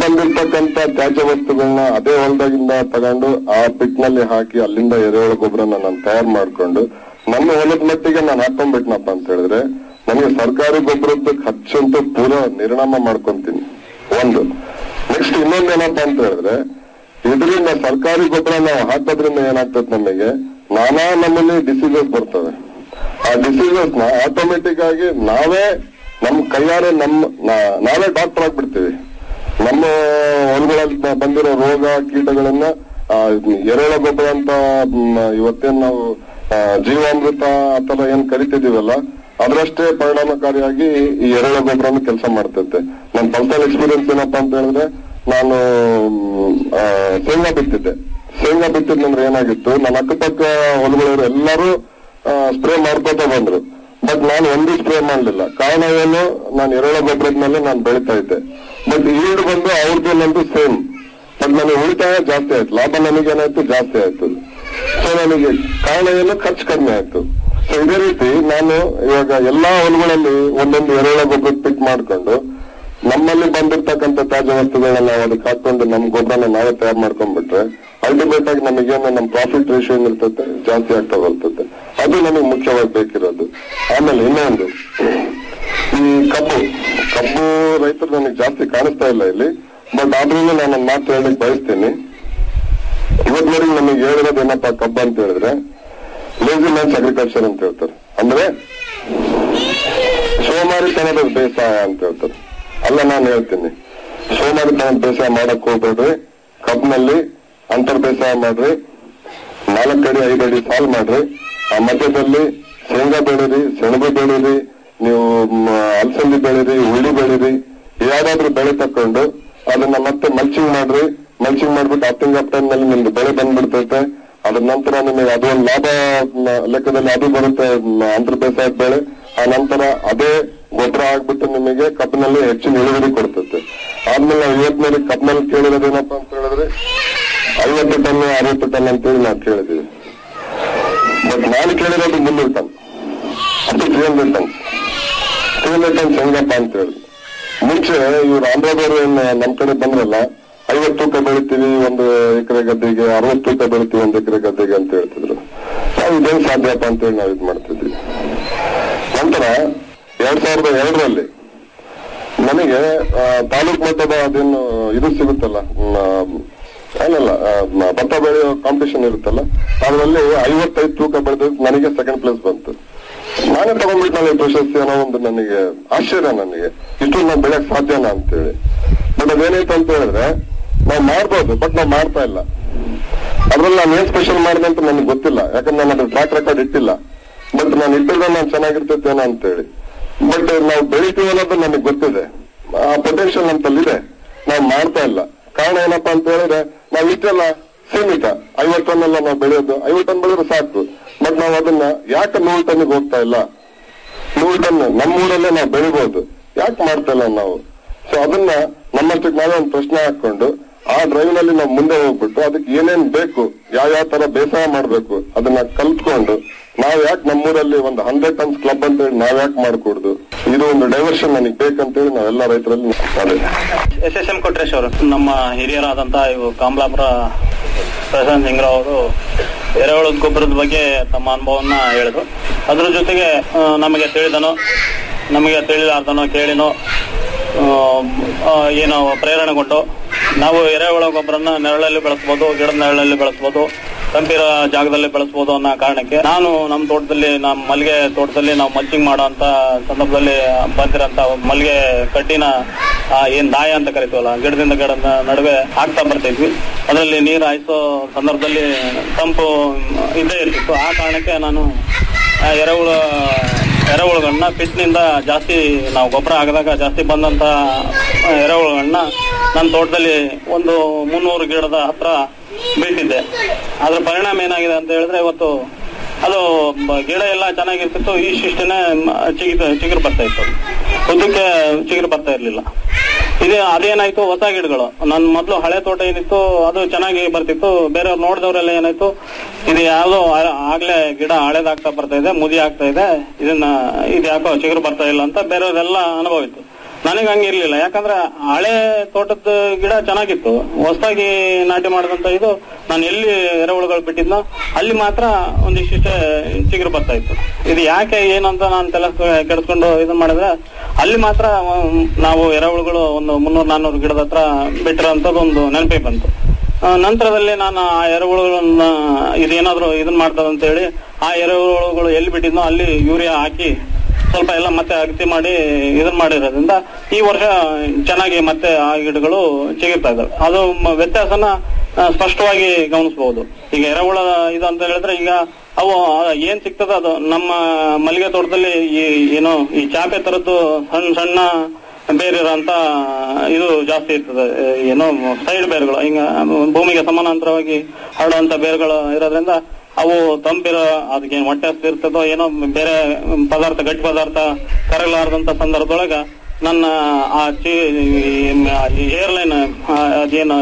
ಬಂದಿರ್ತಕ್ಕಂತ ತ್ಯಾಜ್ಯ ವಸ್ತುಗಳನ್ನ ಅದೇ ಹೊಲದಾಗಿಂದ ತಗೊಂಡು ಆ ಪಿಟ್ ನಲ್ಲಿ ಹಾಕಿ ಅಲ್ಲಿಂದ ಎರೆಹುಳ ಗೊಬ್ಬರನ ನಾನು ತಯಾರು ಮಾಡ್ಕೊಂಡು ನನ್ನ ಹೊಲದ ಮಟ್ಟಿಗೆ ನಾನು ಹಾಕೊಂಡ್ಬಿಟ್ನಪ್ಪ ಅಂತ ಹೇಳಿದ್ರೆ ನನಗೆ ಸರ್ಕಾರಿ ಗೊಬ್ಬರದ ಖರ್ಚಂತೂ ಪೂರಾ ನಿರ್ಣಾಮ ಮಾಡ್ಕೊಂತೀನಿ ಒಂದು ನೆಕ್ಸ್ಟ್ ಇನ್ನೊಂದೇನಪ್ಪ ಅಂತ ಹೇಳಿದ್ರೆ ಇದರಿಂದ ಸರ್ಕಾರಿ ಗೊಬ್ಬರ ನಾವು ಹಾಕೋದ್ರಿಂದ ಏನಾಗ್ತದೆ ನಮಗೆ ನಾನಾ ನಮ್ಮಲ್ಲಿ ಡಿಸೀಸಸ್ ಬರ್ತವೆ ಆ ಡಿಸೀಸಸ್ ನ ಆಟೋಮೆಟಿಕ್ ಆಗಿ ನಾವೇ ನಮ್ ಕೈಯಾರೆ ನಮ್ ನಾ- ನಾವೇ ಡಾಕ್ಟರ್ ಆಗ್ಬಿಡ್ತೀವಿ ನಮ್ಮ ಹೊಲಗಳಲ್ಲಿ ಬಂದಿರೋ ರೋಗ ಕೀಟಗಳನ್ನ ಆ, ಎರೆಹುಳ ಗೊಬ್ಬರ ಅಂತ ಮ್, ಇವತ್ತೇನ್ ನಾವು ಆ, ಜೀವಾಮೃತ ಆತರ ಏನ್ ಕರಿತಿದೀವಲ್ಲ ಅದರಷ್ಟೇ ಪರಿಣಾಮಕಾರಿಯಾಗಿ ಈ ಎರೆಹುಳ ಗೊಬ್ಬರನು ಕೆಲಸ ಮಾಡ್ತೈತೆ ನನ್ನ ಪರ್ಸನಲ್ ಎಕ್ಸ್ಪೀರಿಯನ್ಸ್ ಏನಪ್ಪಾ ಅಂತ ಹೇಳಿದ್ರೆ ನಾನು ಮ್, ಆ, ಶೇಂಗಾ ಬಿತ್ತಿದ್ದೆ ಶೇಂಗಾ ಬಿತ್ತಿದ್ನಂದ್ರೆ ಏನಾಗಿತ್ತು ನನ್ನ ಅಕ್ಕಪಕ್ಕ ಹೊಲಗಳವರು ಎಲ್ಲರೂ ಸ್ಪ್ರೇ ಮಾಡ್ಕೋತಾ ಬಂದ್ರು ಬಟ್ ನಾನು ಒಂದು ಸ್ಪ್ರೇ ಮಾಡಲಿಲ್ಲ ಕಾರಣ ಏನು ನಾನು ಎರೆಹುಳ ಗೊಬ್ಬರದ ಮೇಲೆ ನಾನು ಬೆಳಿತಾ ಇದ್ದೆ ಬಟ್ ಈಲ್ಡ್ ಬಂದು ಅವ್ರದ್ದು ನಂದು ಸೇಮ್ ಬಟ್ ನನಗೆ ಉಳಿತಾಯ ಜಾಸ್ತಿ ಆಯ್ತು ಲಾಭ ನನಗೇನಾಯ್ತು ಜಾಸ್ತಿ ಆಯ್ತು ಸೊ ನನಗೆ ಕಾರಣ ಏನು ಖರ್ಚು ಕಡಿಮೆ ಆಯ್ತು ಸೊ ಇದೇ ರೀತಿ ನಾನು ಇವಾಗ ಎಲ್ಲಾ ಹೊಲಗಳಲ್ಲಿ ಒಂದೊಂದು ಎರೆಹುಳ ಗೊಬ್ಬರ ಪಿಕ್ ಮಾಡ್ಕೊಂಡು ನಮ್ಮಲ್ಲಿ ಬಂದಿರ್ತಕ್ಕಂಥ ತ್ಯಾಜ್ಯ ವಸ್ತುಗಳನ್ನ ನಾವು ಅದಕ್ಕೆ ಹಾಕೊಂಡು ನಮ್ ಗೊಬ್ಬರನ ನಾವೇ ತಯಾರು ಮಾಡ್ಕೊಂಡ್ಬಿಟ್ರೆ ಅಲ್ಟಿಮೇಟ್ ಆಗಿ ನಮಗೇನು ನಮ್ ಪ್ರಾಫಿಟ್ ರೇಷಿಯೋ ಏನಿರ್ತದೆ ಜಾಸ್ತಿ ಆಗ್ತಾ ಬರ್ತದೆ ಅದು ನಮಗೆ ಮುಖ್ಯವಾಗಿ ಬೇಕಿರೋದು ಆಮೇಲೆ ಇನ್ನೊಂದು ಈ ಕಬ್ಬು ಕಬ್ಬು ರೈತರು ನನಗೆ ಜಾಸ್ತಿ ಕಾಣಿಸ್ತಾ ಇಲ್ಲ ಇಲ್ಲಿ ಬಟ್ ಆದ್ರೂ ನಾನು ಒಂದು ಮಾತು ಹೇಳಕ್ ಬಯಸ್ತೀನಿ ಇವತ್ತಿನವರೆಗೆ ನಮಗೆ ಹೇಳಿರೋದು ಏನಪ್ಪಾ ಕಬ್ಬು ಅಂತ ಹೇಳಿದ್ರೆ ಲೇಸಿ ಮ್ಯಾನ್ಸ್ ಅಗ್ರಿಕಲ್ಚರ್ ಅಂತ ಹೇಳ್ತಾರೆ ಅಂದ್ರೆ ಸೋಮಾರಿತನದ ಬೇಸಾಯ ಅಂತ ಹೇಳ್ತಾರೆ ಅಲ್ಲ ನಾನು ಹೇಳ್ತೀನಿ ಸೋಮಾರಿತನದ ಬೇಸಾಯ ಮಾಡಕ್ ಹೋಗ್ಬೇಡ್ರಿ ಕಬ್ನಲ್ಲಿ ಅಂತರ್ ಬೇಸಾಯ ಮಾಡ್ರಿ ನಾಲ್ಕಡಿ ಐದಡಿ ಸಾಲ್ ಮಾಡ್ರಿ ಆ ಮಧ್ಯದಲ್ಲಿ ಶೇಂಗಾ ಬೆಳೀರಿ ಸೆಣಬು ಬೆಳೀರಿ ನೀವು ಮ್, ಅಲಸಂದಿ ಬೆಳೀರಿ ಉಳ್ಳಿ ಬೆಳೀರಿ ಯಾವ್ದಾದ್ರು ಬೆಳೆ ತಕೊಂಡು ಅದನ್ನ ಮತ್ತೆ ಮಲ್ಚಿಂಗ್ ಮಾಡ್ರಿ ಮಲ್ಚಿಂಗ್ ಮಾಡ್ಬಿಟ್ಟು ಅಪ್ಪಿಂಗ್ ಅಪ್ ಟೈಮ್ ನಲ್ಲಿ ನಿಮ್ದು ಬೆಳೆ ಬಂದ್ಬಿಡ್ತೈತೆ ಅದ್ರ ನಂತರ ನಿಮಗೆ ಅದು ಒಂದು ಲಾಭ ಮ, ಲೆಕ್ಕದಲ್ಲಿ ಅದು ಬರುತ್ತೆ ಮ, ಅಂತರ್ ಬೇಸಾಯದ ಬೆಳೆ ಆ ನಂತರ ಅದೇ ಗೊಬ್ಬರ ಆಗ್ಬಿಟ್ಟು ನಿಮಗೆ ಕಬ್ಬಿನಲ್ಲಿ ಹೆಚ್ಚಿನ ಇಳುವರಿ ಕೊಡ್ತೈತೆ ಆದ್ಮೇಲೆ ನಾವು ಇವತ್ತಿನಲ್ಲಿ ಕಬ್ಬಿನಲ್ಲಿ ಕೇಳಿರೋದೇನಪ್ಪ ಅಂತ ಹೇಳಿದ್ರೆ ಐವತ್ತು ಟನ್ ಅರವತ್ತು ಟನ್ ಅಂತೇಳಿ ನಾವು ಕೇಳಿದೀವಿ ಬಟ್ ನಾನು ಕೇಳಿರೋದು ಮುನ್ನೂರು ಟನ್ ಅದು three hundred ton three hundred ton ಹೆಂಗಪ್ಪ ಅಂತ ಹೇಳಿ ಮುಂಚೆ ಇವ್ರು ಆಂಧ್ರದವರು ಏನ್ ನಮ್ ಕಡೆ ಬಂದ್ರಲ್ಲ ಐವತ್ತು ತೂಕ ಬೆಳಿತೀವಿ ಒಂದು ಎಕರೆ ಗದ್ದೆಗೆ ಅರವತ್ತು ತೂಕ ಬೆಳಿತೀವಿ ಒಂದು ಎಕರೆ ಗದ್ದೆಗೆ ಅಂತ ಹೇಳ್ತಿದ್ರು ನಾವು ಇದೇನ್ ಸಾಧ್ಯಪ್ಪ ಅಂತ ಹೇಳಿ ನಾವು ಇದು ಮಾಡ್ತಿದ್ವಿ ನಂತರ ಎರಡ್ ಸಾವಿರದ ಎರಡರಲ್ಲಿ ನನಗೆ ಆ, ತಾಲೂಕ್ ಮಟ್ಟದ ಅದೇನು ಇದು ಸಿಗುತ್ತಲ್ಲ ಮ್, ಏನಲ್ಲ ಆ, ಮ- ಭತ್ತ ಬೆಳೆಯೋ ಕಾಂಪಿಟೇಷನ್ ಇರುತ್ತಲ್ಲ ಅದರಲ್ಲಿ ಐವತ್ತೈದು ತೂಕ ಬೆಳೆದ ನನಗೆ ಸೆಕೆಂಡ್ ಪ್ಲೇಸ್ ಬಂತು ನಾನೇ ತಗೊಂಡ್ಬಿಟ್ಟು ಪ್ರಶಸ್ತಿ ಅನ್ನೋ ಒಂದು ನನಗೆ ಆಶ್ಚರ್ಯ ನನಗೆ ಇಷ್ಟು ನಾವು ಬೆಳೆಯಕ್ ಸಾಧ್ಯನಾ ಅಂತೇಳಿ ಬಟ್ ಅದೇನಾಯ್ತು ಅಂತ ಹೇಳಿದ್ರೆ ನಾವು ಮಾಡ್ಬೋದು ಬಟ್ ನಾವು ಮಾಡ್ತಾ ಇಲ್ಲ ಅದ್ರಲ್ಲಿ ನಾನು ಏನ್ ಸ್ಪೆಷಲ್ ಮಾಡಿದೆ ಅಂತ ನನಗೆ ಗೊತ್ತಿಲ್ಲ ಯಾಕಂದ್ರೆ ನಾನು ಅದ್ರ ಟ್ರ್ಯಾಕ್ ರೆಕಾರ್ಡ್ ಇಟ್ಟಿಲ್ಲ ಬಟ್ ನಾನು ಇಟ್ಟಿದ್ರೆ ನಾನು ಚೆನ್ನಾಗಿರ್ತೈತೇನೋ ಅಂತೇಳಿ ಬಟ್ ನಾವು ಬೆಳಿತೀವಿ ಅನ್ನೋದು ನನಗೆ ಗೊತ್ತಿದೆ ಆ ಪೊಟೆನ್ಶಿಯಲ್ ನಮ್ಮಲ್ಲಿದೆ ನಾವು ಮಾಡ್ತಾ ಇಲ್ಲ ಕಾರಣ ಏನಪ್ಪಾ ಅಂತ ಹೇಳಿದ್ರೆ ನಾವು ಇಷ್ಟೆಲ್ಲ ಸೀಮಿತ ಐವತ್ತು ಟನ್ ಎಲ್ಲ ನಾವು ಬೆಳೆಯೋದು ಐವತ್ತು ಟನ್ ಬೆಳೆದ್ರೆ ಸಾಕು ಬಟ್ ನಾವು ಅದನ್ನ ಯಾಕೆ ನೂರು ಟನ್ನಿಗೆ ಹೋಗ್ತಾ ಇಲ್ಲ ನೂರು ಟನ್ ನಮ್ಮೂರಲ್ಲೇ ನಾವು ಬೆಳಿಬಹುದು ಯಾಕೆ ಮಾಡ್ತಾ ಇಲ್ಲ ನಾವು ಸೊ ಅದನ್ನ ನಮ್ಮಷ್ಟಕ್ಕೆ ನಾವೇ ಒಂದು ಪ್ರಶ್ನೆ ಹಾಕೊಂಡು ಆ ಡ್ರೈವ್ ನಲ್ಲಿ ನಾವು ಮುಂದೆ ಹೋಗ್ಬಿಟ್ಟು ಅದಕ್ಕೆ ಏನೇನ್ ಬೇಕು ಯಾವ ಯಾವ ತರ ಬೇಸಾಯ ಮಾಡ್ಬೇಕು ಅದನ್ನ ಕಲ್ತ್ಕೊಂಡು ನಾವ್ ಯಾಕೆ ನಮ್ಮೂರಲ್ಲಿ ಒಂದು ಹಂಡ್ರೆಡ್ ಟನ್ಸ್ ಕ್ಲಬ್ ಅಂತ ಹೇಳಿ ನಾವ್ ಯಾಕೆ ಮಾಡ್ಕೊಡುದು ಇದು ಒಂದು ಡೈವರ್ಷನ್ ನನಗೆ ಬೇಕಂತೇಳಿ ನಾವೆಲ್ಲ ರೈತರಲ್ಲಿ ಅದೇ ಎಸ್ ಎಸ್ ಎಂ ಕೊಟ್ರೇಶ್ ಅವರು ನಮ್ಮ ಹಿರಿಯರಾದಂತ ಇವು ಕಾಮಲಾಪುರ ಪ್ರಶಾಂತ್ ಸಿಂಗ್ರಾವ್ ಅವರು ಎರೆಹುಳದ ಗೊಬ್ಬರದ ಬಗ್ಗೆ ತಮ್ಮ ಅನುಭವವನ್ನ ಹೇಳಿದ್ರು ಅದ್ರ ಜೊತೆಗೆ ಆ, ನಮಗೆ ತಿಳಿದನೋ ನಮಗೆ ತಿಳಿಲಾರ್ದನೋ ಕೇಳಿನೋ ಆ, ಆ, ಏನೋ ಪ್ರೇರಣೆಗೊಂಡು ನಾವು ಎರೆಹುಳ ಗೊಬ್ಬರನ್ನ ನೆರಳಲ್ಲಿ ಬೆಳೆಸ್ಬೋದು ಗಿಡದ ನೆರಳಲ್ಲಿ ಬೆಳೆಸ್ಬೋದು ತಂಪಿರೋ ಜಾಗದಲ್ಲಿ ಬೆಳೆಸ್ಬೋದು ಅನ್ನೋ ಕಾರಣಕ್ಕೆ ನಾನು ನಮ್ಮ ತೋಟದಲ್ಲಿ ನಮ್ಮ ಮಲ್ಲಿಗೆ ತೋಟದಲ್ಲಿ ನಾವು ಮಲ್ಚಿಂಗ್ ಮಾಡೋ ಅಂತ ಸಂದರ್ಭದಲ್ಲಿ ಬಂದಿರೋಂತ ಮಲ್ಲಿಗೆ ಕಡ್ಡಿನ ಆ, ಏನ್ ದಾಯ ಅಂತ ಕರಿತೀವಲ್ಲ ಗಿಡದಿಂದ ಗಿಡದ ನಡುವೆ ಹಾಕ್ತಾ ಬರ್ತಿದ್ವಿ ಅದರಲ್ಲಿ ನೀರು ಹಾಯಿಸೋ ಸಂದರ್ಭದಲ್ಲಿ ತಂಪು ಇದ್ದೇ ಇರ್ತಿತ್ತು ಆ ಕಾರಣಕ್ಕೆ ನಾನು ಆ ಎರೆಹುಳ ಎರೆಹುಳುಗಳನ್ನ ಪಿಟ್ನಿಂದ ಜಾಸ್ತಿ ನಾವು ಗೊಬ್ಬರ ಹಾಕಿದಾಗ ಜಾಸ್ತಿ ಬಂದಂತ ಎರೆಹುಳುಗಳನ್ನ ನನ್ನ ತೋಟದಲ್ಲಿ ಒಂದು ಮುನ್ನೂರು ಗಿಡದ ಹತ್ರ ಬಿಟ್ಟಿದ್ದೆ ಅದ್ರ ಪರಿಣಾಮ ಏನಾಗಿದೆ ಅಂತ ಹೇಳಿದ್ರೆ ಇವತ್ತು ಅದು ಬ- ಗಿಡ ಎಲ್ಲ ಚೆನ್ನಾಗಿರ್ತಿತ್ತು ಇಷ್ಟಿಷ್ಟನೇ ಚಿಗಿರು ಚಿಗುರು ಬರ್ತಾ ಇತ್ತು ಉದ್ದಕ್ಕೆ ಚಿಗುರು ಬರ್ತಾ ಇರ್ಲಿಲ್ಲ ಇದೇ ಅದೇನಾಯ್ತು ಹೊಸ ಗಿಡಗಳು ನನ್ನ ಮೊದಲು ಹಳೆ ತೋಟ ಏನಿತ್ತು ಅದು ಚೆನ್ನಾಗಿ ಬರ್ತಿತ್ತು ಬೇರೆಯವ್ರು ನೋಡಿದವರೆಲ್ಲ ಏನಾಯ್ತು ಇದು ಯಾವ್ದೋ ಆ- ಆಗ್ಲೇ ಗಿಡ ಹಳೇದಾಗ್ತಾ ಬರ್ತಾ ಇದೆ ಮುದಿ ಆಗ್ತಾ ಇದೆ ಇದನ್ನ ಇದು ಯಾಕೋ ಚಿಗುರು ಬರ್ತಾ ಇಲ್ಲ ಅಂತ ಬೇರೆಯವರೆಲ್ಲ ಅನುಭವ ಇತ್ತು ನನಗೆ ಹಂಗೆ ಇರ್ಲಿಲ್ಲ ಯಾಕಂದ್ರೆ ಹಳೆ ತೋಟದ ಗಿಡ ಚೆನ್ನಾಗಿತ್ತು ಹೊಸದಾಗಿ ನಾಟಿ ಮಾಡಿದಂತ ಇದು ನಾನು ಎಲ್ಲಿ ಎರೆಹುಳುಗಳು ಬಿಟ್ಟಿದ್ನೋ ಅಲ್ಲಿ ಮಾತ್ರ ಒಂದಿಷ್ಟೇ ಚಿಗುರು ಬರ್ತಾ ಇತ್ತು ಇದು ಯಾಕೆ ಏನಂತ ನಾನು ತಲೆ ಕೆಡಿಸ್ಕೊಂಡು ಇದನ್ನ ಮಾಡಿದ್ರೆ ಅಲ್ಲಿ ಮಾತ್ರ ಉಮ್, ನಾವು ಎರೆಹುಳುಗಳು ಒಂದು ಮುನ್ನೂರ್ ನಾನ್ನೂರು ಗಿಡದ ಹತ್ರ ಬಿಟ್ಟಿರೋಂಥದ್ದು ಒಂದು ನೆನಪೇ ಬಂತು ಆ, ನಂತರದಲ್ಲಿ ನಾನು ಆ ಎರೆಹುಳುಗಳನ್ನ ಇದೇನಾದ್ರೂ ಇದನ್ನ ಮಾಡ್ತದ ಅಂತ ಹೇಳಿ ಆ ಎರೆಹುಳುಗಳು ಎಲ್ಲಿ ಬಿಟ್ಟಿದ್ನೋ ಅಲ್ಲಿ ಯೂರಿಯಾ ಹಾಕಿ ಸ್ವಲ್ಪ ಎಲ್ಲ ಮತ್ತೆ ಅಗತಿ ಮಾಡಿ ಇದನ್ನ ಮಾಡಿರೋದ್ರಿಂದ ಈ ವರ್ಷ ಚೆನ್ನಾಗಿ ಮತ್ತೆ ಆ ಗಿಡಗಳು ಚಿಗುರ್ತಾ ಇದಾವೆ ಅದು ಮ- ವ್ಯತ್ಯಾಸನ ಆ, ಸ್ಪಷ್ಟವಾಗಿ ಗಮನಿಸಬಹುದು ಈಗ ಎರೆಹುಳ ಇದು ಅಂತ ಹೇಳಿದ್ರೆ ಈಗ ಅವು ಆ, ಏನ್ ಸಿಗ್ತದ ಅದು ನಮ್ಮ ಮಲ್ಲಿಗೆ ತೋಟದಲ್ಲಿ ಈ ಏನು ಈ ಚಾಪೆ ತರದ್ದು ಸಣ್ಣ ಸಣ್ಣ ಬೇರೆ ಇರೋಂತ ಇದು ಜಾಸ್ತಿ ಇರ್ತದೆ ಆ, ಏನೋ ಸೈಡ್ ಬೇರುಗಳು ಹಿಂಗ ಭೂಮಿಗೆ ಸಮಾನಾಂತರವಾಗಿ ಹರಡುವಂತ ಬೇರುಗಳು ಇರೋದ್ರಿಂದ ಅವು ತಂಪಿರೋ ಅದಕ್ಕೆ ಹೊಟ್ಟೆ ಹಸ್ದು ಇರ್ತದೋ ಏನೋ ಬೇರೆ ಪದಾರ್ಥ ಗಟ್ಟಿ ಪದಾರ್ಥ ಕರಗಲಾರದಂತ ಸಂದರ್ಭದೊಳಗ ನನ್ನ ಆ ಚಿ ಏರ್ಲೈನ್ ಅದೇನು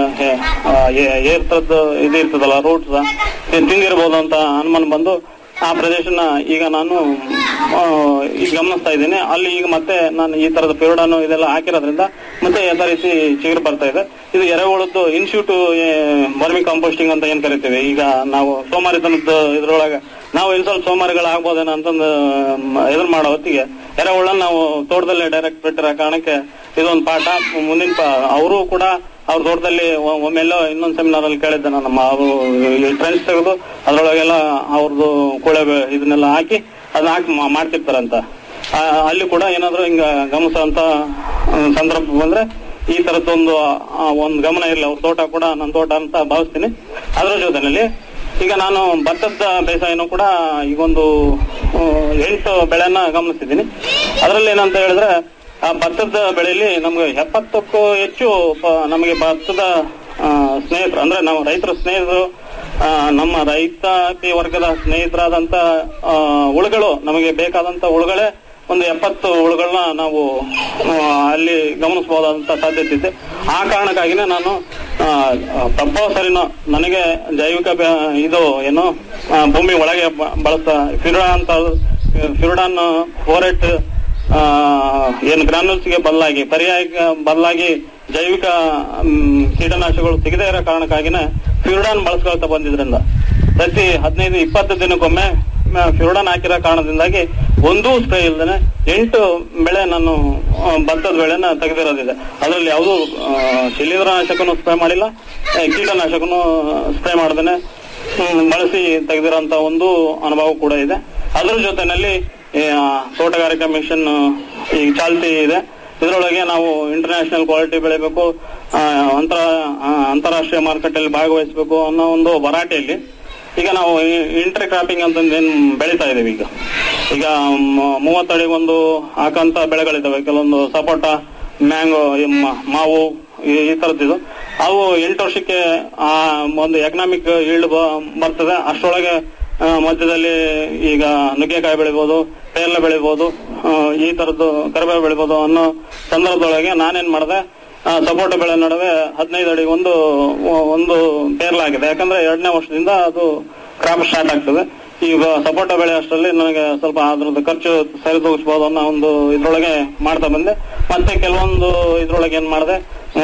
ಏರ್ ತರದ್ದು ಇದು ಇರ್ತದಲ್ಲ ರೂಟ್ಸ್ ತಿಂದಿರ್ಬೋದು ಅಂತ ಅನುಮಾನ ಬಂದು ಆ ಪ್ರದೇಶನ ಈಗ ನಾನು ಆ, ಈಗ ಗಮನಿಸ್ತಾ ಇದ್ದೀನಿ ಅಲ್ಲಿ ಈಗ ಮತ್ತೆ ನಾನು ಈ ತರದ ಪಿರಿಯಡನ್ನು ಇದೆಲ್ಲ ಹಾಕಿರೋದ್ರಿಂದ ಮತ್ತೆ ಯಥಾ ರೀತಿ ಚಿಗುರು ಬರ್ತಾ ಇದೆ ಇದು ಎರೆಹುಳದ್ದು ಇನ್ಸ್ಟಿಟ್ಯೂಟ್ ವರ್ಮಿ ಕಾಂಪೋಸ್ಟಿಂಗ್ ಅಂತ ಏನ್ ಕರಿತೀವಿ ಈಗ ನಾವು ಸೋಮಾರಿತನದ ಇದ್ರೊಳಗ ನಾವು ಇನ್ ಸ್ವಲ್ಪ ಸೋಮಾರಿಗಳು ಆಗ್ಬೋದೇನೋ ಅಂತಂದು ಮ್, ಇದನ್ನ ಮಾಡೋ ಹೊತ್ತಿಗೆ ಎರೆಹುಳ ನಾವು ತೋಟದಲ್ಲೇ ಡೈರೆಕ್ಟ್ ಬಿಟ್ಟಿರೋ ಕಾರಣಕ್ಕೆ ಇದೊಂದು ಪಾಠ ಮುಂದಿನ ಪಾ ಅವರು ಕೂಡ ಅವ್ರ ತೋಟದಲ್ಲಿ ಒ- ಒಮ್ಮೆಲ್ಲೋ ಇನ್ನೊಂದು ಸೆಮಿನಾರ್ ಅಲ್ಲಿ ಕೇಳಿದ್ದೆ ನಾನು ನಮ್ಮ ಅವರು ಟ್ರೆಂಚ್ ತೆಗೆದು ಅದ್ರೊಳಗೆಲ್ಲ ಅವ್ರದ್ದು ಕೂಳೆ ಬೆ- ಇದನ್ನೆಲ್ಲ ಹಾಕಿ ಅದನ್ನ ಹಾಕಿ ಮಾ- ಮಾಡ್ತಿರ್ತಾರಂತ ಆ, ಅಲ್ಲಿ ಕೂಡ ಏನಾದ್ರು ಹಿಂಗ ಗಮನಿಸುವಂತ ಆ, ಸಂದರ್ಭ ಬಂದ್ರೆ ಈ ತರದ್ದೊಂದು ಆ, ಒಂದ್ ಗಮನ ಇರಲಿ ಅವ್ರ ತೋಟ ಕೂಡ ನನ್ನ ತೋಟ ಅಂತ ಭಾವಿಸ್ತೀನಿ ಅದ್ರ ಜೊತೆನಲ್ಲಿ ಈಗ ನಾನು ಭತ್ತದ ಬೇಸಾಯನೂ ಕೂಡ ಈಗೊಂದು ಆ, ಎಂಟು ಬೆಳೆನ ಗಮನಿಸಿದ್ದೀನಿ ಅದರಲ್ಲಿ ಏನಂತ ಹೇಳಿದ್ರೆ ಆ ಭತ್ತದ ಬೆಳೆಯಲ್ಲಿ ನಮ್ಗೆ ಎಪ್ಪತ್ತಕ್ಕೂ ಹೆಚ್ಚು ಪ- ನಮಗೆ ಭತ್ತದ ಆ, ಸ್ನೇಹಿತರು ಅಂದ್ರೆ ನಾವು ರೈತರ ಸ್ನೇಹಿತರು ಆ, ನಮ್ಮ ರೈತಾಪಿ ವರ್ಗದ ಸ್ನೇಹಿತರಾದಂತ ಆ, ಹುಳುಗಳು ನಮಗೆ ಬೇಕಾದಂತ ಹುಳುಗಳೇ ಒಂದು ಎಪ್ಪತ್ತು ಹುಳುಗಳನ್ನ ನಾವು ಆ, ಅಲ್ಲಿ ಗಮನಿಸಬಹುದಾದಂತ ಸಾಧ್ಯತೆ ಇದೆ ಆ ಕಾರಣಕ್ಕಾಗಿನೇ ನಾನು ಆ, ತಪ್ಪೋ ಸರಿನೋ ನನಗೆ ಜೈವಿಕ ಬೆ- ಇದು ಏನು ಆ, ಭೂಮಿ ಒಳಗೆ ಬ- ಬಳಸ್ತಾ ಫಿರುಡಾ ಅಂತ ಫಿರುಡಾನ್ ಫೋರೆಟ್ ಆ, ಏನು ಗ್ರಾನ್ಯೂಲ್ಸ್ ಗೆ ಬದಲಾಗಿ ಪರ್ಯಾಯ ಬದಲಾಗಿ ಜೈವಿಕ ಮ್, ಕೀಟನಾಶಕಗಳು ಸಿಗದೇ ಇರೋ ಕಾರಣಕ್ಕಾಗಿನೇ ಫ್ಯೂರ್ಡಾನ್ ಬಳಸ್ಕೊಳ್ತಾ ಬಂದಿದ್ರಿಂದ ಪ್ರತಿ ಹದಿನೈದು ಇಪ್ಪತ್ತು ದಿನಕ್ಕೊಮ್ಮೆ ಮ, ಫ್ಯೂರ್ಡಾನ್ ಹಾಕಿರೋ ಕಾರಣದಿಂದಾಗಿ ಒಂದೂ ಸ್ಪ್ರೇ ಇಲ್ದೇನೆ ಎಂಟು ಬೆಳೆ ನಾನು ಆ, ಭತ್ತದ ಬೆಳೆನ ತೆಗೆದಿರೋದಿದೆ ಅದರಲ್ಲಿ ಯಾವುದೂ ಶಿಲೀಂಧ್ರನಾಶಕನು ಸ್ಪ್ರೇ ಮಾಡಿಲ್ಲ ಆ, ಕೀಟನಾಶಕನು ಸ್ಪ್ರೇ ಮಾಡ್ದೇನೆ ಹ್ಮ್, ಬಳಸಿ ತೆಗೆದಿರೋಂತ ಒಂದು ಅನುಭವ ಕೂಡ ಇದೆ ಅದರ ಜೊತೆನಲ್ಲಿ ಈ, ಆ, ತೋಟಗಾರಿಕಾ ಮಿಷನ್ ಈಗ ಚಾಲ್ತಿ ಇದೆ ಇದರೊಳಗೆ ನಾವು ಇಂಟರ್ನ್ಯಾಷನಲ್ ಕ್ವಾಲಿಟಿ ಬೆಳಿಬೇಕು ಆ, ಅಂತರ ಆ, ಅಂತಾರಾಷ್ಟ್ರೀಯ ಮಾರುಕಟ್ಟೆಯಲ್ಲಿ ಭಾಗವಹಿಸಬೇಕು ಅನ್ನೋ ಒಂದು ಭರಾಟೆಯಲ್ಲಿ ಈಗ ನಾವು ಇಂಟರ್ ಕ್ರಾಪಿಂಗ್ ಅಂತ ಏನ್ ಬೆಳೀತಾ ಇದೀವಿ ಈಗ ಈಗ ಮ- ಮೂವತ್ತಡಿಗೆ ಒಂದು ಹಾಕಂತ ಬೆಳೆಗಳಿದಾವೆ ಕೆಲವೊಂದು ಸಪೋಟ ಮ್ಯಾಂಗೋ ಮಾವು ಈ ಈ ತರದ್ದು ಅವು ಎಂಟು ವರ್ಷಕ್ಕೆ ಆ ಒಂದು ಎಕನಾಮಿಕ್ ಈಲ್ಡ್ ಬರ್ತದೆ ಅಷ್ಟರೊಳಗೆ ಆ, ಮಧ್ಯದಲ್ಲಿ ಈಗ ನುಗ್ಗೆಕಾಯಿ ಬೆಳಿಬೋದು ಪೇರ್ಲೆ ಬೆಳಿಬೋದು ಆ, ಈ ತರದ್ದು ಕರಿಬೇವು ಬೆಳಿಬೋದು ಅನ್ನೋ ಸಂದರ್ಭದೊಳಗೆ ನಾನೇನ್ ಮಾಡಿದೆ ಸಪೋಟ ಬೆಳೆ ನಡುವೆ ಹದಿನೈದು ಅಡಿ ಒಂದು ಒಂದು ಪೇರ್ಲಾಗಿದೆ ಯಾಕಂದ್ರೆ ಎರಡನೇ ವರ್ಷದಿಂದ ಅದು ಕ್ರಾಪ್ ಸ್ಟಾರ್ಟ್ ಆಗ್ತದೆ ಈಗ ಸಪೋಟ ಬೆಳೆ ಅಷ್ಟರಲ್ಲಿ ನನಗೆ ಸ್ವಲ್ಪ ಅದ್ರದ್ದು ಖರ್ಚು ಸರಿದೂಗಿಸಬಹುದು ಅನ್ನೋ ಒಂದು ಇದ್ರೊಳಗೆ ಮಾಡ್ತಾ ಬಂದೆ ಮತ್ತೆ ಕೆಲವೊಂದು ಇದ್ರೊಳಗೆ ಏನ್ ಮಾಡಿದೆ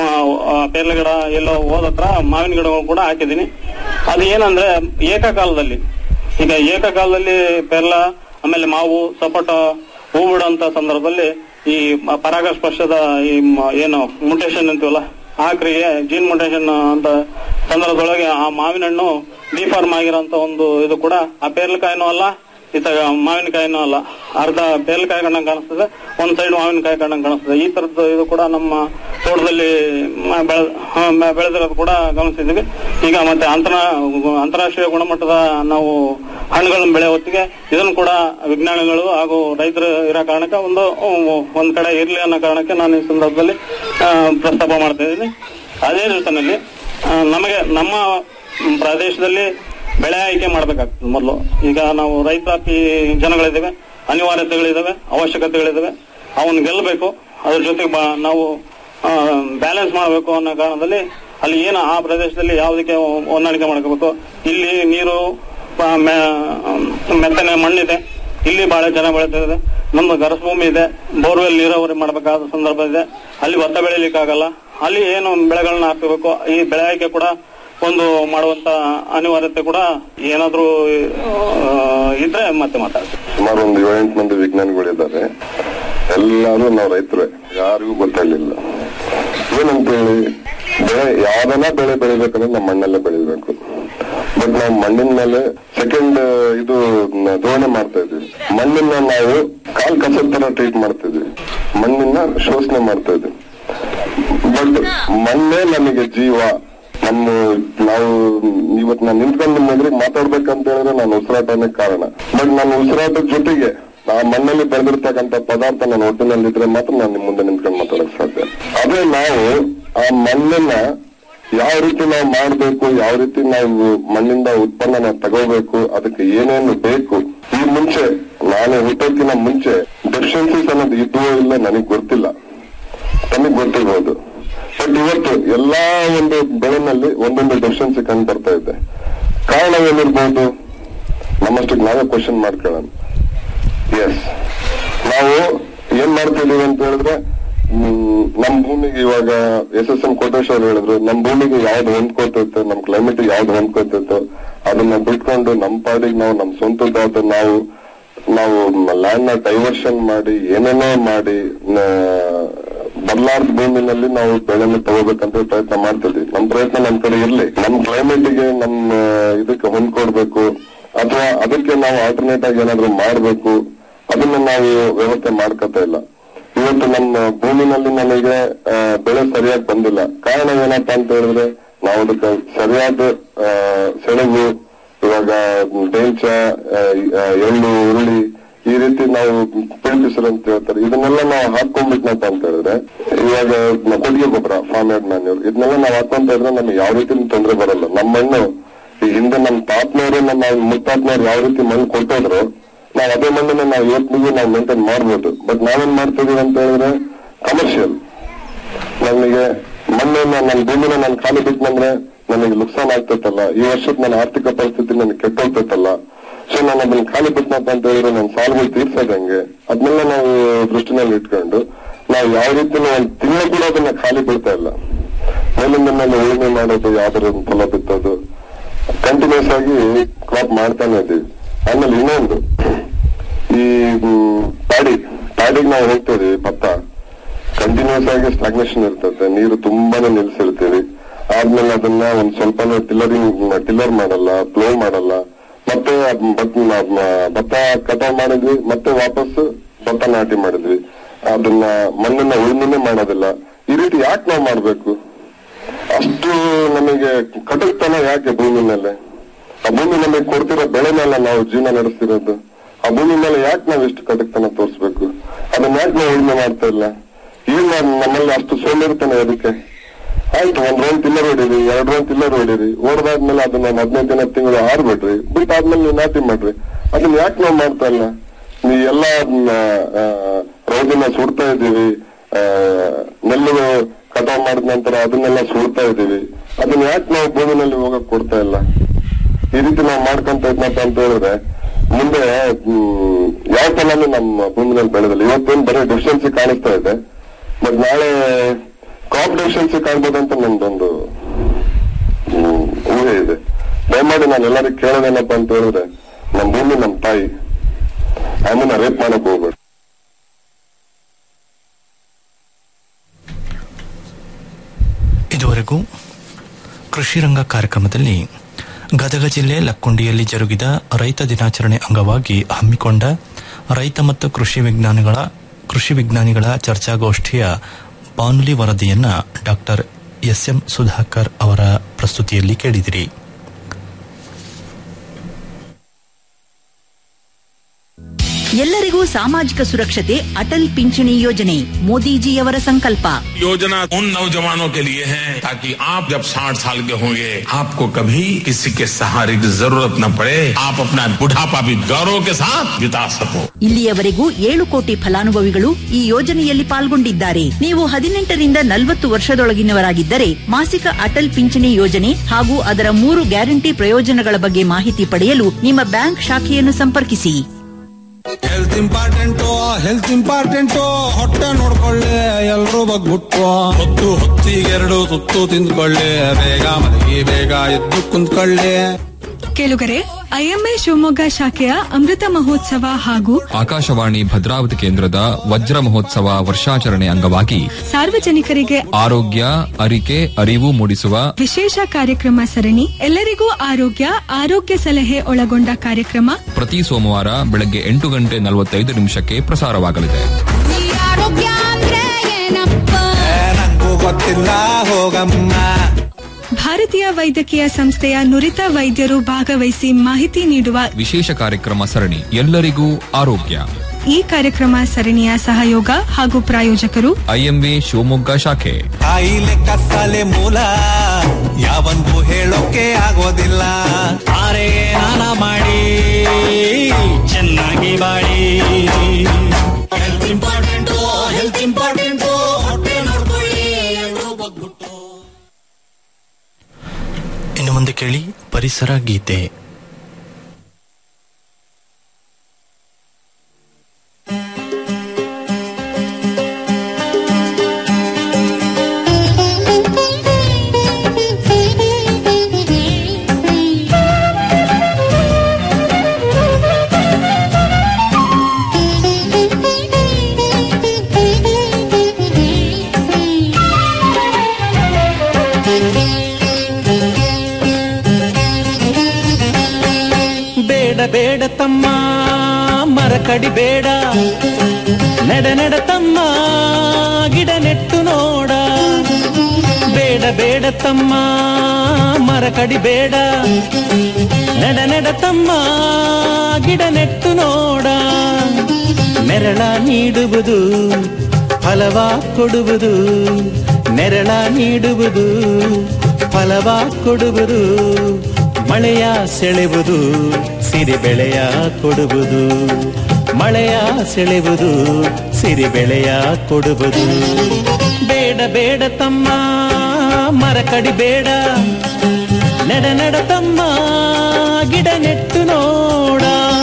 ಪೇರ್ಲೆ ಗಿಡ ಎಲ್ಲೋ ಹೋದತ್ರ ಮಾವಿನ ಗಿಡಗಳು ಕೂಡ ಹಾಕಿದ್ದೀನಿ ಅದು ಏನಂದ್ರೆ ಏಕಕಾಲದಲ್ಲಿ ಈಗ ಏಕಕಾಲದಲ್ಲಿ ಪೆರ್ಲ ಆಮೇಲೆ ಮಾವು ಸಪೋಟ ಹೂ ಬಿಡುವಂತ ಸಂದರ್ಭದಲ್ಲಿ ಈ ಮ- ಪರಾಗಸ್ಪರ್ಶದ ಈ ಮ- ಏನು ಮುಟೇಶನ್ ಅಂತೀವಲ್ಲ ಆ ಕ್ರಿಯೆ ಜೀನ್ ಮುಟೇಶನ್ ಅಂತ ಸಂದರ್ಭದೊಳಗೆ ಆ ಮಾವಿನ ಹಣ್ಣು ಡಿಫಾರ್ಮ್ ಆಗಿರೋಂತ ಒಂದು ಇದು ಕೂಡ ಆ ಪೇರ್ಲಕಾಯಿನೂ ಅಲ್ಲ ಇತ್ತಾಗ ಮಾವಿನಕಾಯಿನೂ ಅಲ್ಲ ಅರ್ಧ ಪೇರ್ಲಕಾಯಿ ಕಂಡಂಗೆ ಕಾಣಿಸ್ತದೆ ಒಂದ್ ಸೈಡ್ ಮಾವಿನಕಾಯಿ ಕಂಡಂಗೆ ಕಾಣಿಸ್ತದೆ ಈ ತರದ್ದು ಇದು ಕೂಡ ನಮ್ಮ ತೋಟದಲ್ಲಿ ಮ- ಬೆಳೆ- ಹ, ಮ- ಬೆಳೆದಿರೋದು ಕೂಡ ಗಮನಿಸಿದ್ದೀವಿ ಈಗ ಮತ್ತೆ ಅಂತರ ಅಂತಾರಾಷ್ಟ್ರೀಯ ಗುಣಮಟ್ಟದ ನಾವು ಹಣ್ಣುಗಳನ್ನ ಬೆಳೆ ಹೊತ್ತಿಗೆ ಇದನ್ನು ಕೂಡ ವಿಜ್ಞಾನಿಗಳು ಹಾಗೂ ರೈತರು ಇರೋ ಕಾರಣಕ್ಕೆ ಒಂದು ಒಂದ್ ಕಡೆ ಇರ್ಲಿ ಅನ್ನೋ ಕಾರಣಕ್ಕೆ ನಾನು ಈ ಸಂದರ್ಭದಲ್ಲಿ ಆ, ಪ್ರಸ್ತಾಪ ಮಾಡ್ತಾ ಇದ್ದೀನಿ ಅದೇ ಜೊತೆನಲ್ಲಿ ಆ, ನಮಗೆ ನಮ್ಮ ಪ್ರದೇಶದಲ್ಲಿ ಬೆಳೆ ಆಯ್ಕೆ ಮಾಡ್ಬೇಕಾಗ್ತದೆ ಮೊದಲು ಈಗ ನಾವು ರೈತಾಪಿ ಜನಗಳಿದ್ದೇವೆ ಅನಿವಾರ್ಯತೆಗಳಿದಾವೆ ಅವಶ್ಯಕತೆಗಳಿದಾವೆ ಅವನ್ನ ಗೆಲ್ಲಬೇಕು ಅದ್ರ ಜೊತೆಗೆ ಬಾ- ನಾವು ಬ್ಯಾಲೆನ್ಸ್ ಮಾಡಬೇಕು ಅನ್ನೋ ಕಾರಣದಲ್ಲಿ ಅಲ್ಲಿ ಏನು ಆ ಪ್ರದೇಶದಲ್ಲಿ ಯಾವುದಕ್ಕೆ ಹೊಂದಾಣಿಕೆ ಮಾಡ್ಕೋಬೇಕು ಇಲ್ಲಿ ನೀರು ಆ, ಮೆ- ಮೆತ್ತನೆ ಮಣ್ಣಿದೆ ಇಲ್ಲಿ ಬಹಳ ಚೆನ್ನಾಗಿ ಬೆಳೀತಿದೆ ನಮ್ದು ಗರಸ್ ಭೂಮಿ ಇದೆ ಬೋರ್ವೆಲ್ ನೀರಾವರಿ ಮಾಡಬೇಕಾದ ಸಂದರ್ಭ ಇದೆ ಅಲ್ಲಿ ಭತ್ತ ಬೆಳಿಲಿಕ್ಕಾಗಲ್ಲ ಅಲ್ಲಿ ಏನು ಬೆಳೆಗಳನ್ನ ಹಾಕಬೇಕು ಈ ಬೆಳೆ ಆಯ್ಕೆ ಕೂಡ ಒಂದು ಮಾಡುವಂತ ಅನಿವಾರ್ಯತೆ ಕೂಡ ಏನಾದ್ರೂ ಆ, ಇದ್ರೆ ಮತ್ತೆ ಮಾತಾಡ್ತೀವಿ ಸುಮಾರು ಒಂದು ಏಳೆಂಟು ಮಂದಿ ವಿಜ್ಞಾನಿಗಳಿದ್ದಾರೆ ಎಲ್ಲರೂ ನಾವು ರೈತರೇ ಯಾರಿಗೂ ಗೊತ್ತಾಗ್ಲಿಲ್ಲ ಏನಂತ ಹೇಳಿ ಬೆಳೆ ಯಾವ್ದನ್ನ ಬೆಳೆ ಬೆಳಿಬೇಕಂದ್ರೆ ನಮ್ಮ ಮಣ್ಣಲ್ಲೇ ಬೆಳಿಬೇಕು ಬಟ್ ನಾವು ಮಣ್ಣಿನ ಮೇಲೆ ಸೆಕೆಂಡ್ ಇದು ಧೋರಣೆ ಮಾಡ್ತಾ ಇದ್ವಿ ಮಣ್ಣನ್ನ ನಾವು ಕಾಲ್ ಕಸದ ತರ ಟ್ರೀಟ್ ಮಾಡ್ತಿದ್ವಿ ಮಣ್ಣಿನ ಶೋಷಣೆ ಮಾಡ್ತಾ ಇದ್ವಿ ಬಟ್ ಮಣ್ಣೇ ನಮಗೆ ಜೀವ ನಮ್ಮ ನಾವು ಇವತ್ತು ನಾನು ನಿಂತ್ಕೊಂಡು ನಿಮ್ಮ ಎದುರಿಗೆ ಮಾತಾಡ್ಬೇಕಂತ ಹೇಳಿದ್ರೆ ನಾನು ಉಸಿರಾಟನೇ ಕಾರಣ ಬಟ್ ನನ್ನ ಉಸಿರಾಟದ ಜೊತೆಗೆ ಆ ಮಣ್ಣಲ್ಲಿ ಬೆಳೆದಿರ್ತಕ್ಕಂಥ ಪದಾರ್ಥ ನನ್ನ ಹೊಟ್ಟಿನಲ್ಲಿದ್ರೆ ಮಾತ್ರ ನಾನು ನಿಮ್ಮ ಮುಂದೆ ನಿಂತ್ಕೊಂಡು ಮಾತಾಡಕ್ ಸಾಧ್ಯ ಅದೇ ನಾವು ಆ ಮಣ್ಣನ್ನ ಯಾವ ರೀತಿ ನಾವು ಮಾಡಬೇಕು ಯಾವ ರೀತಿ ನಾವು ಮಣ್ಣಿಂದ ಉತ್ಪನ್ನ ನಾವು ತಗೋಬೇಕು ಅದಕ್ಕೆ ಏನೇನು ಬೇಕು ಈ ಮುಂಚೆ ನಾನು ಹುಟ್ಟೋಕಿನ ಮುಂಚೆ ಡೆಫಿಷಿಯನ್ಸೀಸ್ ಅನ್ನೋದು ಇದ್ವೋ ಇಲ್ಲ ನನಗೆ ಗೊತ್ತಿಲ್ಲ ತಮಗೆ ಗೊತ್ತಿರ್ಬೋದು ಬಟ್ ಇವತ್ತು ಎಲ್ಲಾ ಒಂದು ಬೆಳೆನಲ್ಲಿ ಒಂದೊಂದು ಡೆಫಿಷಿಯನ್ಸಿ ಕಂಡು ಬರ್ತಾ ಇದೆ ಕಾರಣ ಏನಿರ್ಬೋದು ನಮ್ಮಷ್ಟಕ್ಕೆ ನಾವೇ ಕ್ವಶನ್ ಮಾಡ್ಕೊಳ್ಳೋಣ ಎಸ್ ನಾವು ಏನ್ ಮಾಡ್ತಿದೀವಿ ಅಂತ ಹೇಳಿದ್ರೆ ಹ್ಮ್, ನಮ್ ಭೂಮಿಗೆ ಇವಾಗ ಎಸ್ ಎಸ್ ಎಂ ಕೋಟೇಶ್ ಅವ್ರು ಹೇಳಿದ್ರು ನಮ್ ಭೂಮಿಗೆ ಯಾವ್ದು ಹೊಂದ್ಕೋತೈತೆ ನಮ್ ಕ್ಲೈಮೇಟ್ ಯಾವ್ದು ಹೊಂದ್ಕೋತೈತೋ ಅದನ್ನ ಬಿಟ್ಕೊಂಡು ನಮ್ ಪಾಡಿಗೆ ನಾವು ನಮ್ ಸ್ವಂತದಾದ ನಾವು ನಾವು ಲ್ಯಾಂಡ್ ನ ಡೈವರ್ಷನ್ ಮಾಡಿ ಏನೇನೋ ಮಾಡಿ ಬದಲಾರ್ದ ಭೂಮಿನಲ್ಲಿ ನಾವು ಬೆಳೆನ ತಗೋಬೇಕಂತ ಪ್ರಯತ್ನ ಮಾಡ್ತಿದ್ವಿ ನಮ್ ಪ್ರಯತ್ನ ನಮ್ ಕಡೆ ಇರ್ಲಿ ನಮ್ ಕ್ಲೈಮೇಟ್ ಗೆ ನಮ್ ಆ, ಇದಕ್ಕೆ ಹೊಂದ್ಕೊಡ್ಬೇಕು ಅಥವಾ ಅದಕ್ಕೆ ನಾವು ಆಲ್ಟರ್ನೇಟ್ ಆಗಿ ಏನಾದ್ರು ಮಾಡ್ಬೇಕು ಅದನ್ನ ನಾವು ವ್ಯವಸ್ಥೆ ಮಾಡ್ಕೊತಾ ಇಲ್ಲ ಇವತ್ತು ನಮ್ಮ ಭೂಮಿನಲ್ಲಿ ನಮಗೆ ಆ, ಬೆಳೆ ಸರಿಯಾಗಿ ಬಂದಿಲ್ಲ ಕಾರಣ ಏನಪ್ಪಾ ಅಂತ ಹೇಳಿದ್ರೆ ನಾವು ಅದಕ್ಕೆ ಸರಿಯಾದ ಆ, ಸೆಣಬು ಇವಾಗ ಡೇಂಚ ಆ, ಆ, ಎಳ್ಳು ಉರುಳಿ ಈ ರೀತಿ ನಾವು ಪಿಳಿಪಿಸರು ಅಂತ ಹೇಳ್ತಾರೆ ಇದನ್ನೆಲ್ಲ ನಾವು ಹಾಕೊಂಡ್ಬಿಟ್ನಪ್ಪ ಅಂತ ಹೇಳಿದ್ರೆ ಇವಾಗ ನ- ಕೊಟ್ಟಿಗೆ ಗೊಬ್ಬರ ಫಾರ್ಮ್ ಯಾರ್ಡ್ ಮ್ಯಾನ್ಯೂರ್ ಇದನ್ನೆಲ್ಲ ನಾವು ಹಾಕೊಂತ ಇದ್ರೆ ನಮ್ಗೆ ಯಾವ ರೀತಿ ತೊಂದರೆ ಬರಲ್ಲ ನಮ್ಮ ಮಣ್ಣು ಈ ಹಿಂದೆ ನಮ್ಮ ತಾತನವರು ನಮ್ಮ ಮುತ್ತಾತ್ನವ್ರು ಯಾವ ರೀತಿ ಮಣ್ಣು ಕೊಟ್ಟೋದ್ರು ನಾವು ಅದೇ ಮಣ್ಣನ್ನ ನಾವು ಇವತ್ತಿಗೂ ನಾವು ಮೇಂಟೈನ್ ಮಾಡ್ಬೋದು ಬಟ್ ನಾವೇನ್ ಮಾಡ್ತಿದೀವಿ ಅಂತ ಹೇಳಿದ್ರೆ ಕಮರ್ಷಿಯಲ್ ನನಗೆ ಮಣ್ಣನ್ನ ನನ್ನ ಭೂಮಿನ ನಾನು ಖಾಲಿ ಬಿಟ್ನಂದ್ರೆ ನನಗೆ ನುಕ್ಸಾನ್ ಆಗ್ತೈತಲ್ಲ ಈ ವರ್ಷದ ನನ್ನ ಆರ್ಥಿಕ ಪರಿಸ್ಥಿತಿ ನನಗೆ ಕೆಟ್ಟೋಗ್ತೈತಲ್ಲ ಸೊ ನಾನು ಅದನ್ನ ಖಾಲಿ ಬಿಟ್ನಪ್ಪ ಅಂತ ಹೇಳಿದ್ರೆ ನನ್ನ ಸಾಲಗಳು ತೀರ್ಸೋದ್ ಹೆಂಗೆ ಅದನ್ನೆಲ್ಲ ನಾವು ದೃಷ್ಟಿನಲ್ಲಿ ಇಟ್ಕೊಂಡು ನಾವು ಯಾವ ರೀತಿ ಒಂದು ತಿಂಗಳು ಕೂಡ ಅದನ್ನ ಖಾಲಿ ಬಿಡ್ತಾ ಇಲ್ಲ ಮೇಲಿಂದ ಮೇಲೆ ಉಳುಮೆ ಮಾಡೋದು ಯಾವ್ದಾರ ಒಂದು ಫಲ ಬಿತ್ತೋದು ಕಂಟಿನ್ಯೂಸ್ ಆಗಿ ಕ್ರಾಪ್ ಮಾಡ್ತಾನೆ ಇದ್ದೀವಿ ಆಮೇಲೆ ಇನ್ನೊಂದು ಈ ಮ್, ಪ್ಯಾಡಿ ಪ್ಯಾಡಿಗೆ ನಾವು ಹೋಗ್ತಾ ಇದೀವಿ ಭತ್ತ ಕಂಟಿನ್ಯೂಸ್ ಆಗಿ ಸ್ಟಾಗ್ನೇಷನ್ ಇರ್ತದೆ ನೀರು ತುಂಬಾನೇ ನಿಲ್ಸಿರ್ತೀವಿ ಆದ್ಮೇಲೆ ಅದನ್ನ ಒಂದ್ ಸ್ವಲ್ಪ ಟಿಲ್ಲರಿಂಗ್ ಟಿಲ್ಲರ್ ಮಾಡಲ್ಲ ಪ್ಲೋ ಮಾಡಲ್ಲ ಮತ್ತೆ ಅದ್ ಭತ್- ಮ- ಭತ್ತ ಕಟಾವ್ ಮಾಡಿದ್ವಿ ಮತ್ತೆ ವಾಪಸ್ ಭತ್ತ ನಾಟಿ ಮಾಡಿದ್ವಿ ಅದನ್ನ ಮಣ್ಣನ್ನ ಉಳುಮೆನೆ ಮಾಡೋದಿಲ್ಲ ಈ ರೀತಿ ಯಾಕೆ ನಾವು ಮಾಡ್ಬೇಕು ಅಷ್ಟು ನಮಗೆ ಕಟಕ್ತನ ಯಾಕೆ ಭೂಮಿ ಮೇಲೆ ಆ ಭೂಮಿ ನಮಗೆ ಕೊಡ್ತಿರೋ ಬೆಳೆ ಮೇಲೆ ನಾವು ಜೀವನ ನಡೆಸ್ತಿರೋದು ಆ ಭೂಮಿ ಮೇಲೆ ಯಾಕೆ ನಾವು ಇಷ್ಟು ಕಟಕ್ತನ ತೋರಿಸ್ಬೇಕು ಅದನ್ನ ಯಾಕೆ ನಾವು ಉಳುಮೆ ಮಾಡ್ತಾ ಇಲ್ಲ ಈಗ ನಾವ್- ನಮ್ಮಲ್ಲಿ ಅಷ್ಟು ಸೋಲಿರ್ತಾನೆ ಅದಕ್ಕೆ ಆಯ್ತು ಒಂದ್ ರೌಂಡ್ ಟಿಲ್ಲರ್ ಹೊಡೀರಿ ಎರಡ್ ರೌಂಡ್ ಟಿಲ್ಲರ್ ಹೊಡೀರಿ ಓಡ್ದಾದ್ಮೇಲೆ ಅದನ್ನ ಒಂದ್ ಹದಿನೈದು ದಿನ ತಿಂಗಳು ಆರ್ಬಿಡ್ರಿ ಬಿಟ್ಟು ಆದ್ಮೇಲೆ ನೀವು ನಾಟಿ ಮಾಡ್ರಿ ಅದನ್ನ ಯಾಕೆ ನಾವು ಮಾಡ್ತಾ ಇಲ್ಲ ನೀ ಎಲ್ಲ ರೌದಿನ ಸುಡ್ತಾ ಇದೀವಿ ಆ, ನೆಲ್ಲು ಕಟಾವ್ ಮಾಡಿದ ನಂತರ ಅದನ್ನೆಲ್ಲ ಸುಡ್ತಾ ಇದೀವಿ ಅದನ್ನ ಯಾಕೆ ನಾವು ಭೂಮಿನಲ್ಲಿ ಹೋಗಕ್ ಕೊಡ್ತಾ ಇಲ್ಲ ಈ ರೀತಿ ನಾವು ಮಾಡ್ಕೊಂತ ಇದ್ನಪ್ಪ ಅಂತ ಹೇಳಿದ್ರೆ ಮುಂದೆ ಹ್ಮ್, ಯಾವ ಫಲನೂ ನಮ್ಮ ಭೂಮಿನಲ್ಲಿ ಬೆಳೆದಿಲ್ಲ ಇವತ್ತೇನ್ ಬರೀ ಡೆಫಿಷಿಯನ್ಸಿ ಕಾಣಿಸ್ತಾ ಇದೆ ಬಟ್ ನಾಳೆ ಕ್ರಾಪ್ ಡೆಫಿಷಿಯನ್ಸಿ ಕಾಣ್ಬೋದಂತ ನಮ್ದೊಂದು ಹ್ಮ್, ಊಹೆ ಇದೆ ದಯಮಾಡಿ ನಾನು ಎಲ್ಲರಿಗೂ ಕೇಳೋದೇನಪ್ಪ ಅಂತ ಹೇಳಿದ್ರೆ ನಮ್ ಭೂಮಿ ನಮ್ ತಾಯಿ ಆಮೇಲೆ ರೇಪ್ ಮಾಡಕ್ ಹೋಗ್ಬೇಡಿ ಇದುವರೆಗೂ ಕೃಷಿ ರಂಗ ಕಾರ್ಯಕ್ರಮದಲ್ಲಿ ಗದಗ ಜಿಲ್ಲೆ ಲಕ್ಕುಂಡಿಯಲ್ಲಿ ಜರುಗಿದ ರೈತ ದಿನಾಚರಣೆ ಅಂಗವಾಗಿ ಹಮ್ಮಿಕೊಂಡ ರೈತ ಮತ್ತು ಕೃಷಿ ವಿಜ್ಞಾನಿಗಳ ಕೃಷಿ ವಿಜ್ಞಾನಿಗಳ ಚರ್ಚಾಗೋಷ್ಠಿಯ ಬಾನುಲಿ ವರದಿಯನ್ನ ಡಾಕ್ಟರ್ ಎಸ್ಎಂ ಸುಧಾಕರ್ ಅವರ ಪ್ರಸ್ತುತಿಯಲ್ಲಿ ಕೇಳಿದಿರಿ ಎಲ್ಲರಿಗೂ ಸಾಮಾಜಿಕ ಸುರಕ್ಷತೆ ಅಟಲ್ ಪಿಂಚಣಿ ಯೋಜನೆ ಮೋದಿಜಿಯವರ ಸಂಕಲ್ಪ योजना उन नौजवानों के लिए है ताकि आप जब 60 साल के होंगे आपको कभी किसी के सहारे की जरूरत न पड़े आप अपना बुढ़ापा भी गौरव के साथ बिता सको ಇಲ್ಲಿಯವರೆಗೂ ಏಳು ಕೋಟಿ ಫಲಾನುಭವಿಗಳು ಈ ಯೋಜನೆಯಲ್ಲಿ ಪಾಲ್ಗೊಂಡಿದ್ದಾರೆ ನೀವು ಹದಿನೆಂಟರಿಂದ ನಲವತ್ತು ವರ್ಷದೊಳಗಿನವರಾಗಿದ್ದರೆ ಮಾಸಿಕ ಅಟಲ್ ಪಿಂಚಣಿ ಯೋಜನೆ ಹಾಗೂ ಅದರ ಮೂರು ಗ್ಯಾರಂಟಿ ಪ್ರಯೋಜನಗಳ ಬಗ್ಗೆ ಮಾಹಿತಿ ಪಡೆಯಲು ನಿಮ್ಮ ಬ್ಯಾಂಕ್ ಶಾಖೆಯನ್ನು ಸಂಪರ್ಕಿಸಿ ಹೆಲ್ತ್ ಇಂಪಾರ್ಟೆಂಟು ಹೆಲ್ತ್ ಇಂಪಾರ್ಟೆಂಟು ಹೊಟ್ಟೆ ನೋಡ್ಕೊಳ್ಳಿ ಎಲ್ರೂ ಬಗ್ಬಿಟ್ಟು ಹೊತ್ತು ಹೊತ್ತಿಗೆ ಎರಡು ತುತ್ತು ತಿಂದ್ಕೊಳ್ಳಿ ಬೇಗ ಮಲಗಿ ಬೇಗ ಎದ್ದು ಕುಂತ್ಕೊಳ್ಳಿ ಕೇಳುಗರೆ ಐಎಂಎ ಶಿವಮೊಗ್ಗ ಶಾಖೆಯ ಅಮೃತ ಮಹೋತ್ಸವ ಹಾಗೂ ಆಕಾಶವಾಣಿ ಭದ್ರಾವತಿ ಕೇಂದ್ರದ ವಜ್ರ ಮಹೋತ್ಸವ ವರ್ಷಾಚರಣೆ ಅಂಗವಾಗಿ ಸಾರ್ವಜನಿಕರಿಗೆ ಆರೋಗ್ಯ ಅರಿಕೆ ಅರಿವು ಮೂಡಿಸುವ ವಿಶೇಷ ಕಾರ್ಯಕ್ರಮ ಸರಣಿ ಎಲ್ಲರಿಗೂ ಆರೋಗ್ಯ ಆರೋಗ್ಯ ಸಲಹೆ ಒಳಗೊಂಡ ಕಾರ್ಯಕ್ರಮ ಪ್ರತಿ ಸೋಮವಾರ ಬೆಳಗ್ಗೆ ಎಂಟು ಗಂಟೆ ನಲವತ್ತೈದು ನಿಮಿಷಕ್ಕೆ ಪ್ರಸಾರವಾಗಲಿದೆ ಆರೋಗ್ಯ ಅಂದ್ರೆ ಏನಪ್ಪ ನಂಗೂ ಗೊತ್ತಿಲ್ಲ ಹೋಗಮ್ಮ ಭಾರತೀಯ ವೈದ್ಯಕೀಯ ಸಂಸ್ಥೆಯ ನುರಿತ ವೈದ್ಯರು ಭಾಗವಹಿಸಿ ಮಾಹಿತಿ ನೀಡುವ ವಿಶೇಷ ಕಾರ್ಯಕ್ರಮ ಸರಣಿ ಎಲ್ಲರಿಗೂ ಆರೋಗ್ಯ ಈ ಕಾರ್ಯಕ್ರಮ ಸರಣಿಯ ಸಹಯೋಗ ಹಾಗೂ ಪ್ರಾಯೋಜಕರು ಐಎಂವಿ ಶಿವಮೊಗ್ಗ ಶಾಖೆ ಕಾಯಿಲೆ ಕತ್ತಲೆ ಮೂಲ ಯಾವಂದು ಹೇಳೋಕೆ ಆಗೋದಿಲ್ಲ ಆರೆ ನಾನ ಮಾಡಿ ಚೆನ್ನಾಗಿ ಬಾಳಿ ಹೆಲ್ತ್ ಇಂಪಾರ್ಟೆಂಟು ಹೆಲ್ತ್ ಇಂಪಾರ್ಟೆಂಟು ಹೊಟ್ಟೆ ನೋಡ್ಕೊಳ್ಳಿ ಎಲ್ರೂ ಬಗ್ಬಿಟ್ಟು ಇನ್ನು ಮುಂದೆ ಕೇಳಿ ಪರಿಸರ ಗೀತೆ ಬೇಡ ಬೇಡ ತಮ್ಮ ಮರ ಕಡಿ ಬೇಡ ನಡ ನಡ ತಮ್ಮ ಗಿಡ ನೆಟ್ಟು ನೋಡ ಬೇಡ ಬೇಡ ತಮ್ಮ ಮರ ಕಡಿ ಬೇಡ ನಡ ನಡ ತಮ್ಮ ಗಿಡ ನೆಟ್ಟು ನೋಡ ನೆರಳ ನೀಡುವುದು ಫಲವ ಕೊಡುವುದು ನೆರಳ ನೀಡುವುದು ಫಲವ ಕೊಡುವುದು ಮಳೆಯ ಸೆಳೆವುದು ಸಿರಿ ಬೆಳೆಯ ಕೊಡುವುದು ಮಳೆಯ ಸೆಳೆವುದು ಸಿರಿ ಬೆಳೆಯ ಕೊಡುವುದು ಬೇಡ ಬೇಡ ತಮ್ಮ ಮರ ಕಡಿ ಬೇಡ ನಡ ನಡ ತಮ್ಮ ಗಿಡ ನೆಟ್ಟು ನೋಡ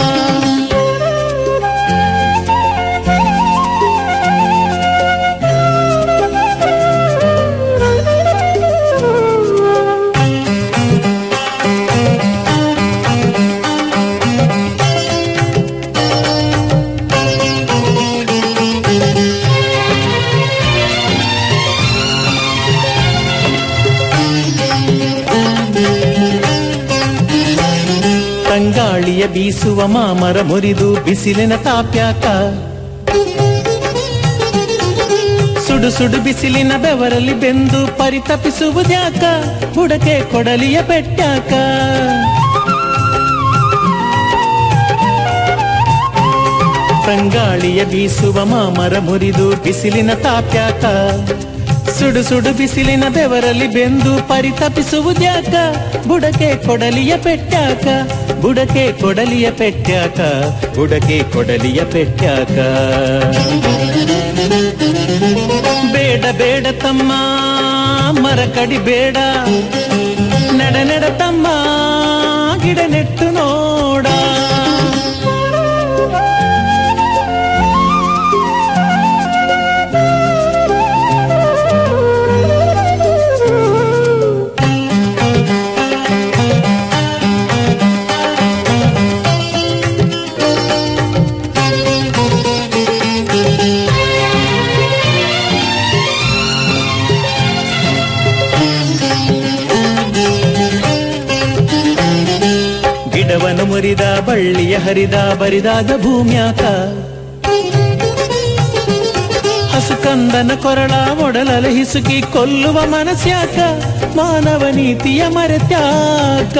ತಂಗಾಳಿಯ ಬೀಸುವ ಮಾಮರ ಮುರಿದು ಬಿಸಿಲಿನ ತಾಪ್ಯಾಕ ಸುಡು ಸುಡು ಬಿಸಿಲಿನ ಬೆವರಲ್ಲಿ ಬೆಂದು ಪರಿತಪಿಸುವುದ್ಯಾಕ ಬುಡಕೆ ಕೊಡಲಿಯ ಬೆಟ್ಟಾಕ ತಂಗಾಳಿಯ ಬೀಸುವ ಮಾಮರ ಮುರಿದು ಬಿಸಿಲಿನ ತಾಪ್ಯಾಕ ಸುಡು ಸುಡು ಬಿಸಿಲಿನ ಬೆವರಲ್ಲಿ ಬೆಂದು ಪರಿತಪಿಸುವುದ್ಯಾಕ ಬುಡಕೆ ಕೊಡಲಿಯ ಪೆಟ್ಟಾಕ ಬುಡಕೆ ಕೊಡಲಿಯ ಪೆಟ್ಟಾಕ ಬುಡಕೆ ಕೊಡಲಿಯ ಪೆಟ್ಟಾಕ ಬೇಡ ಬೇಡ ತಮ್ಮ ಮರ ಕಡಿ ಬೇಡ ನಡ ನಡ ತಮ್ಮ ಗಿಡ ನೆಟ್ಟು ನೋಡ ಗಿಡವನ್ನು ಮುರಿದ ಬಳ್ಳಿಯ ಹರಿದ ಬರಿದಾದ ಭೂಮ್ಯಾಕ ಹಸುಕಂದನ ಕೊರಳ ಒಡಲಲ ಹಿಸುಕಿ ಕೊಲ್ಲುವ ಮನಸ್ಯಾಕ ಮಾನವ ನೀತಿಯ ಮರೆತ್ಯಾಕ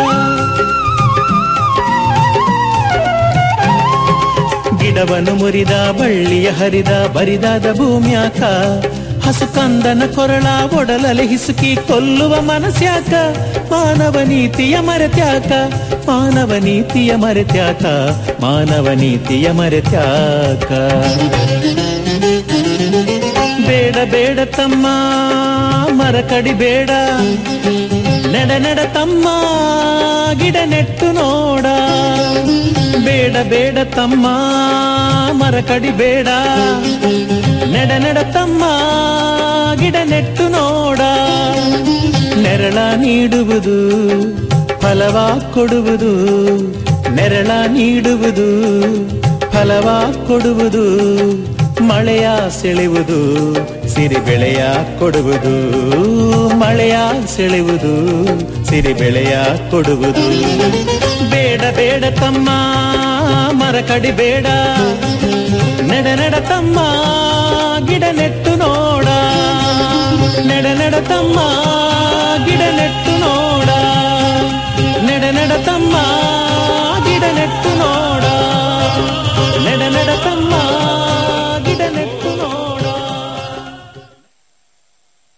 ಗಿಡವನ್ನು ಮುರಿದ ಬಳ್ಳಿಯ ಹರಿದ ಬರಿದಾದ ಭೂಮ್ಯಾಕ ಹಸುಕಂದನ ಕೊರಳ ಒಡಲಲೆ ಹಿಸುಕಿ ಕೊಲ್ಲುವ ಮನಸ್ಯಾಕ ಮಾನವ ನೀತಿಯ ಮರೆತ್ಯಾಕ ಮಾನವ ನೀತಿಯ ಮರೆತ್ಯಾಕ ಮಾನವ ನೀತಿಯ ಮರೆತ್ಯಾಕ ಬೇಡ ಬೇಡ ತಮ್ಮ ಮರ ಕಡಿಬೇಡ ನಡ ನಡ ತಮ್ಮ ಗಿಡ ನೆಟ್ಟು ನೋಡ ಬೇಡ ಬೇಡ ತಮ್ಮ ಮರ ಕಡಿಬೇಡ ನಡ ನಡ ತಮ್ಮ ಗಿಡ ನೆಟ್ಟು ನೋಡ ನೆರಳ ನೀಡುವುದು ಫಲವ ಕೊಡುವುದು ನೆರಳ ನೀಡುವುದು ಫಲವ ಕೊಡುವುದು ಮಳೆಯ ಸೆಳೆಯುವುದು ಸಿರಿ ಬೆಳೆಯ ಕೊಡುವುದು ಮಳೆಯ ಸೆಳೆಯುವುದು ಸಿರಿ ಬೆಳೆಯ ಕೊಡುವುದು ಬೇಡ ಬೇಡ ತಮ್ಮ ಮರ ಕಡಿಬೇಡ ನಡ ನಡ ತಮ್ಮ ಗಿಡ ನೆಟ್ಟು ನೋಡ ನಡ ನಡ ತಮ್ಮ ಗಿಡ ನೆಟ್ಟು ನೋಡ ನಡ ನಡ ತಮ್ಮ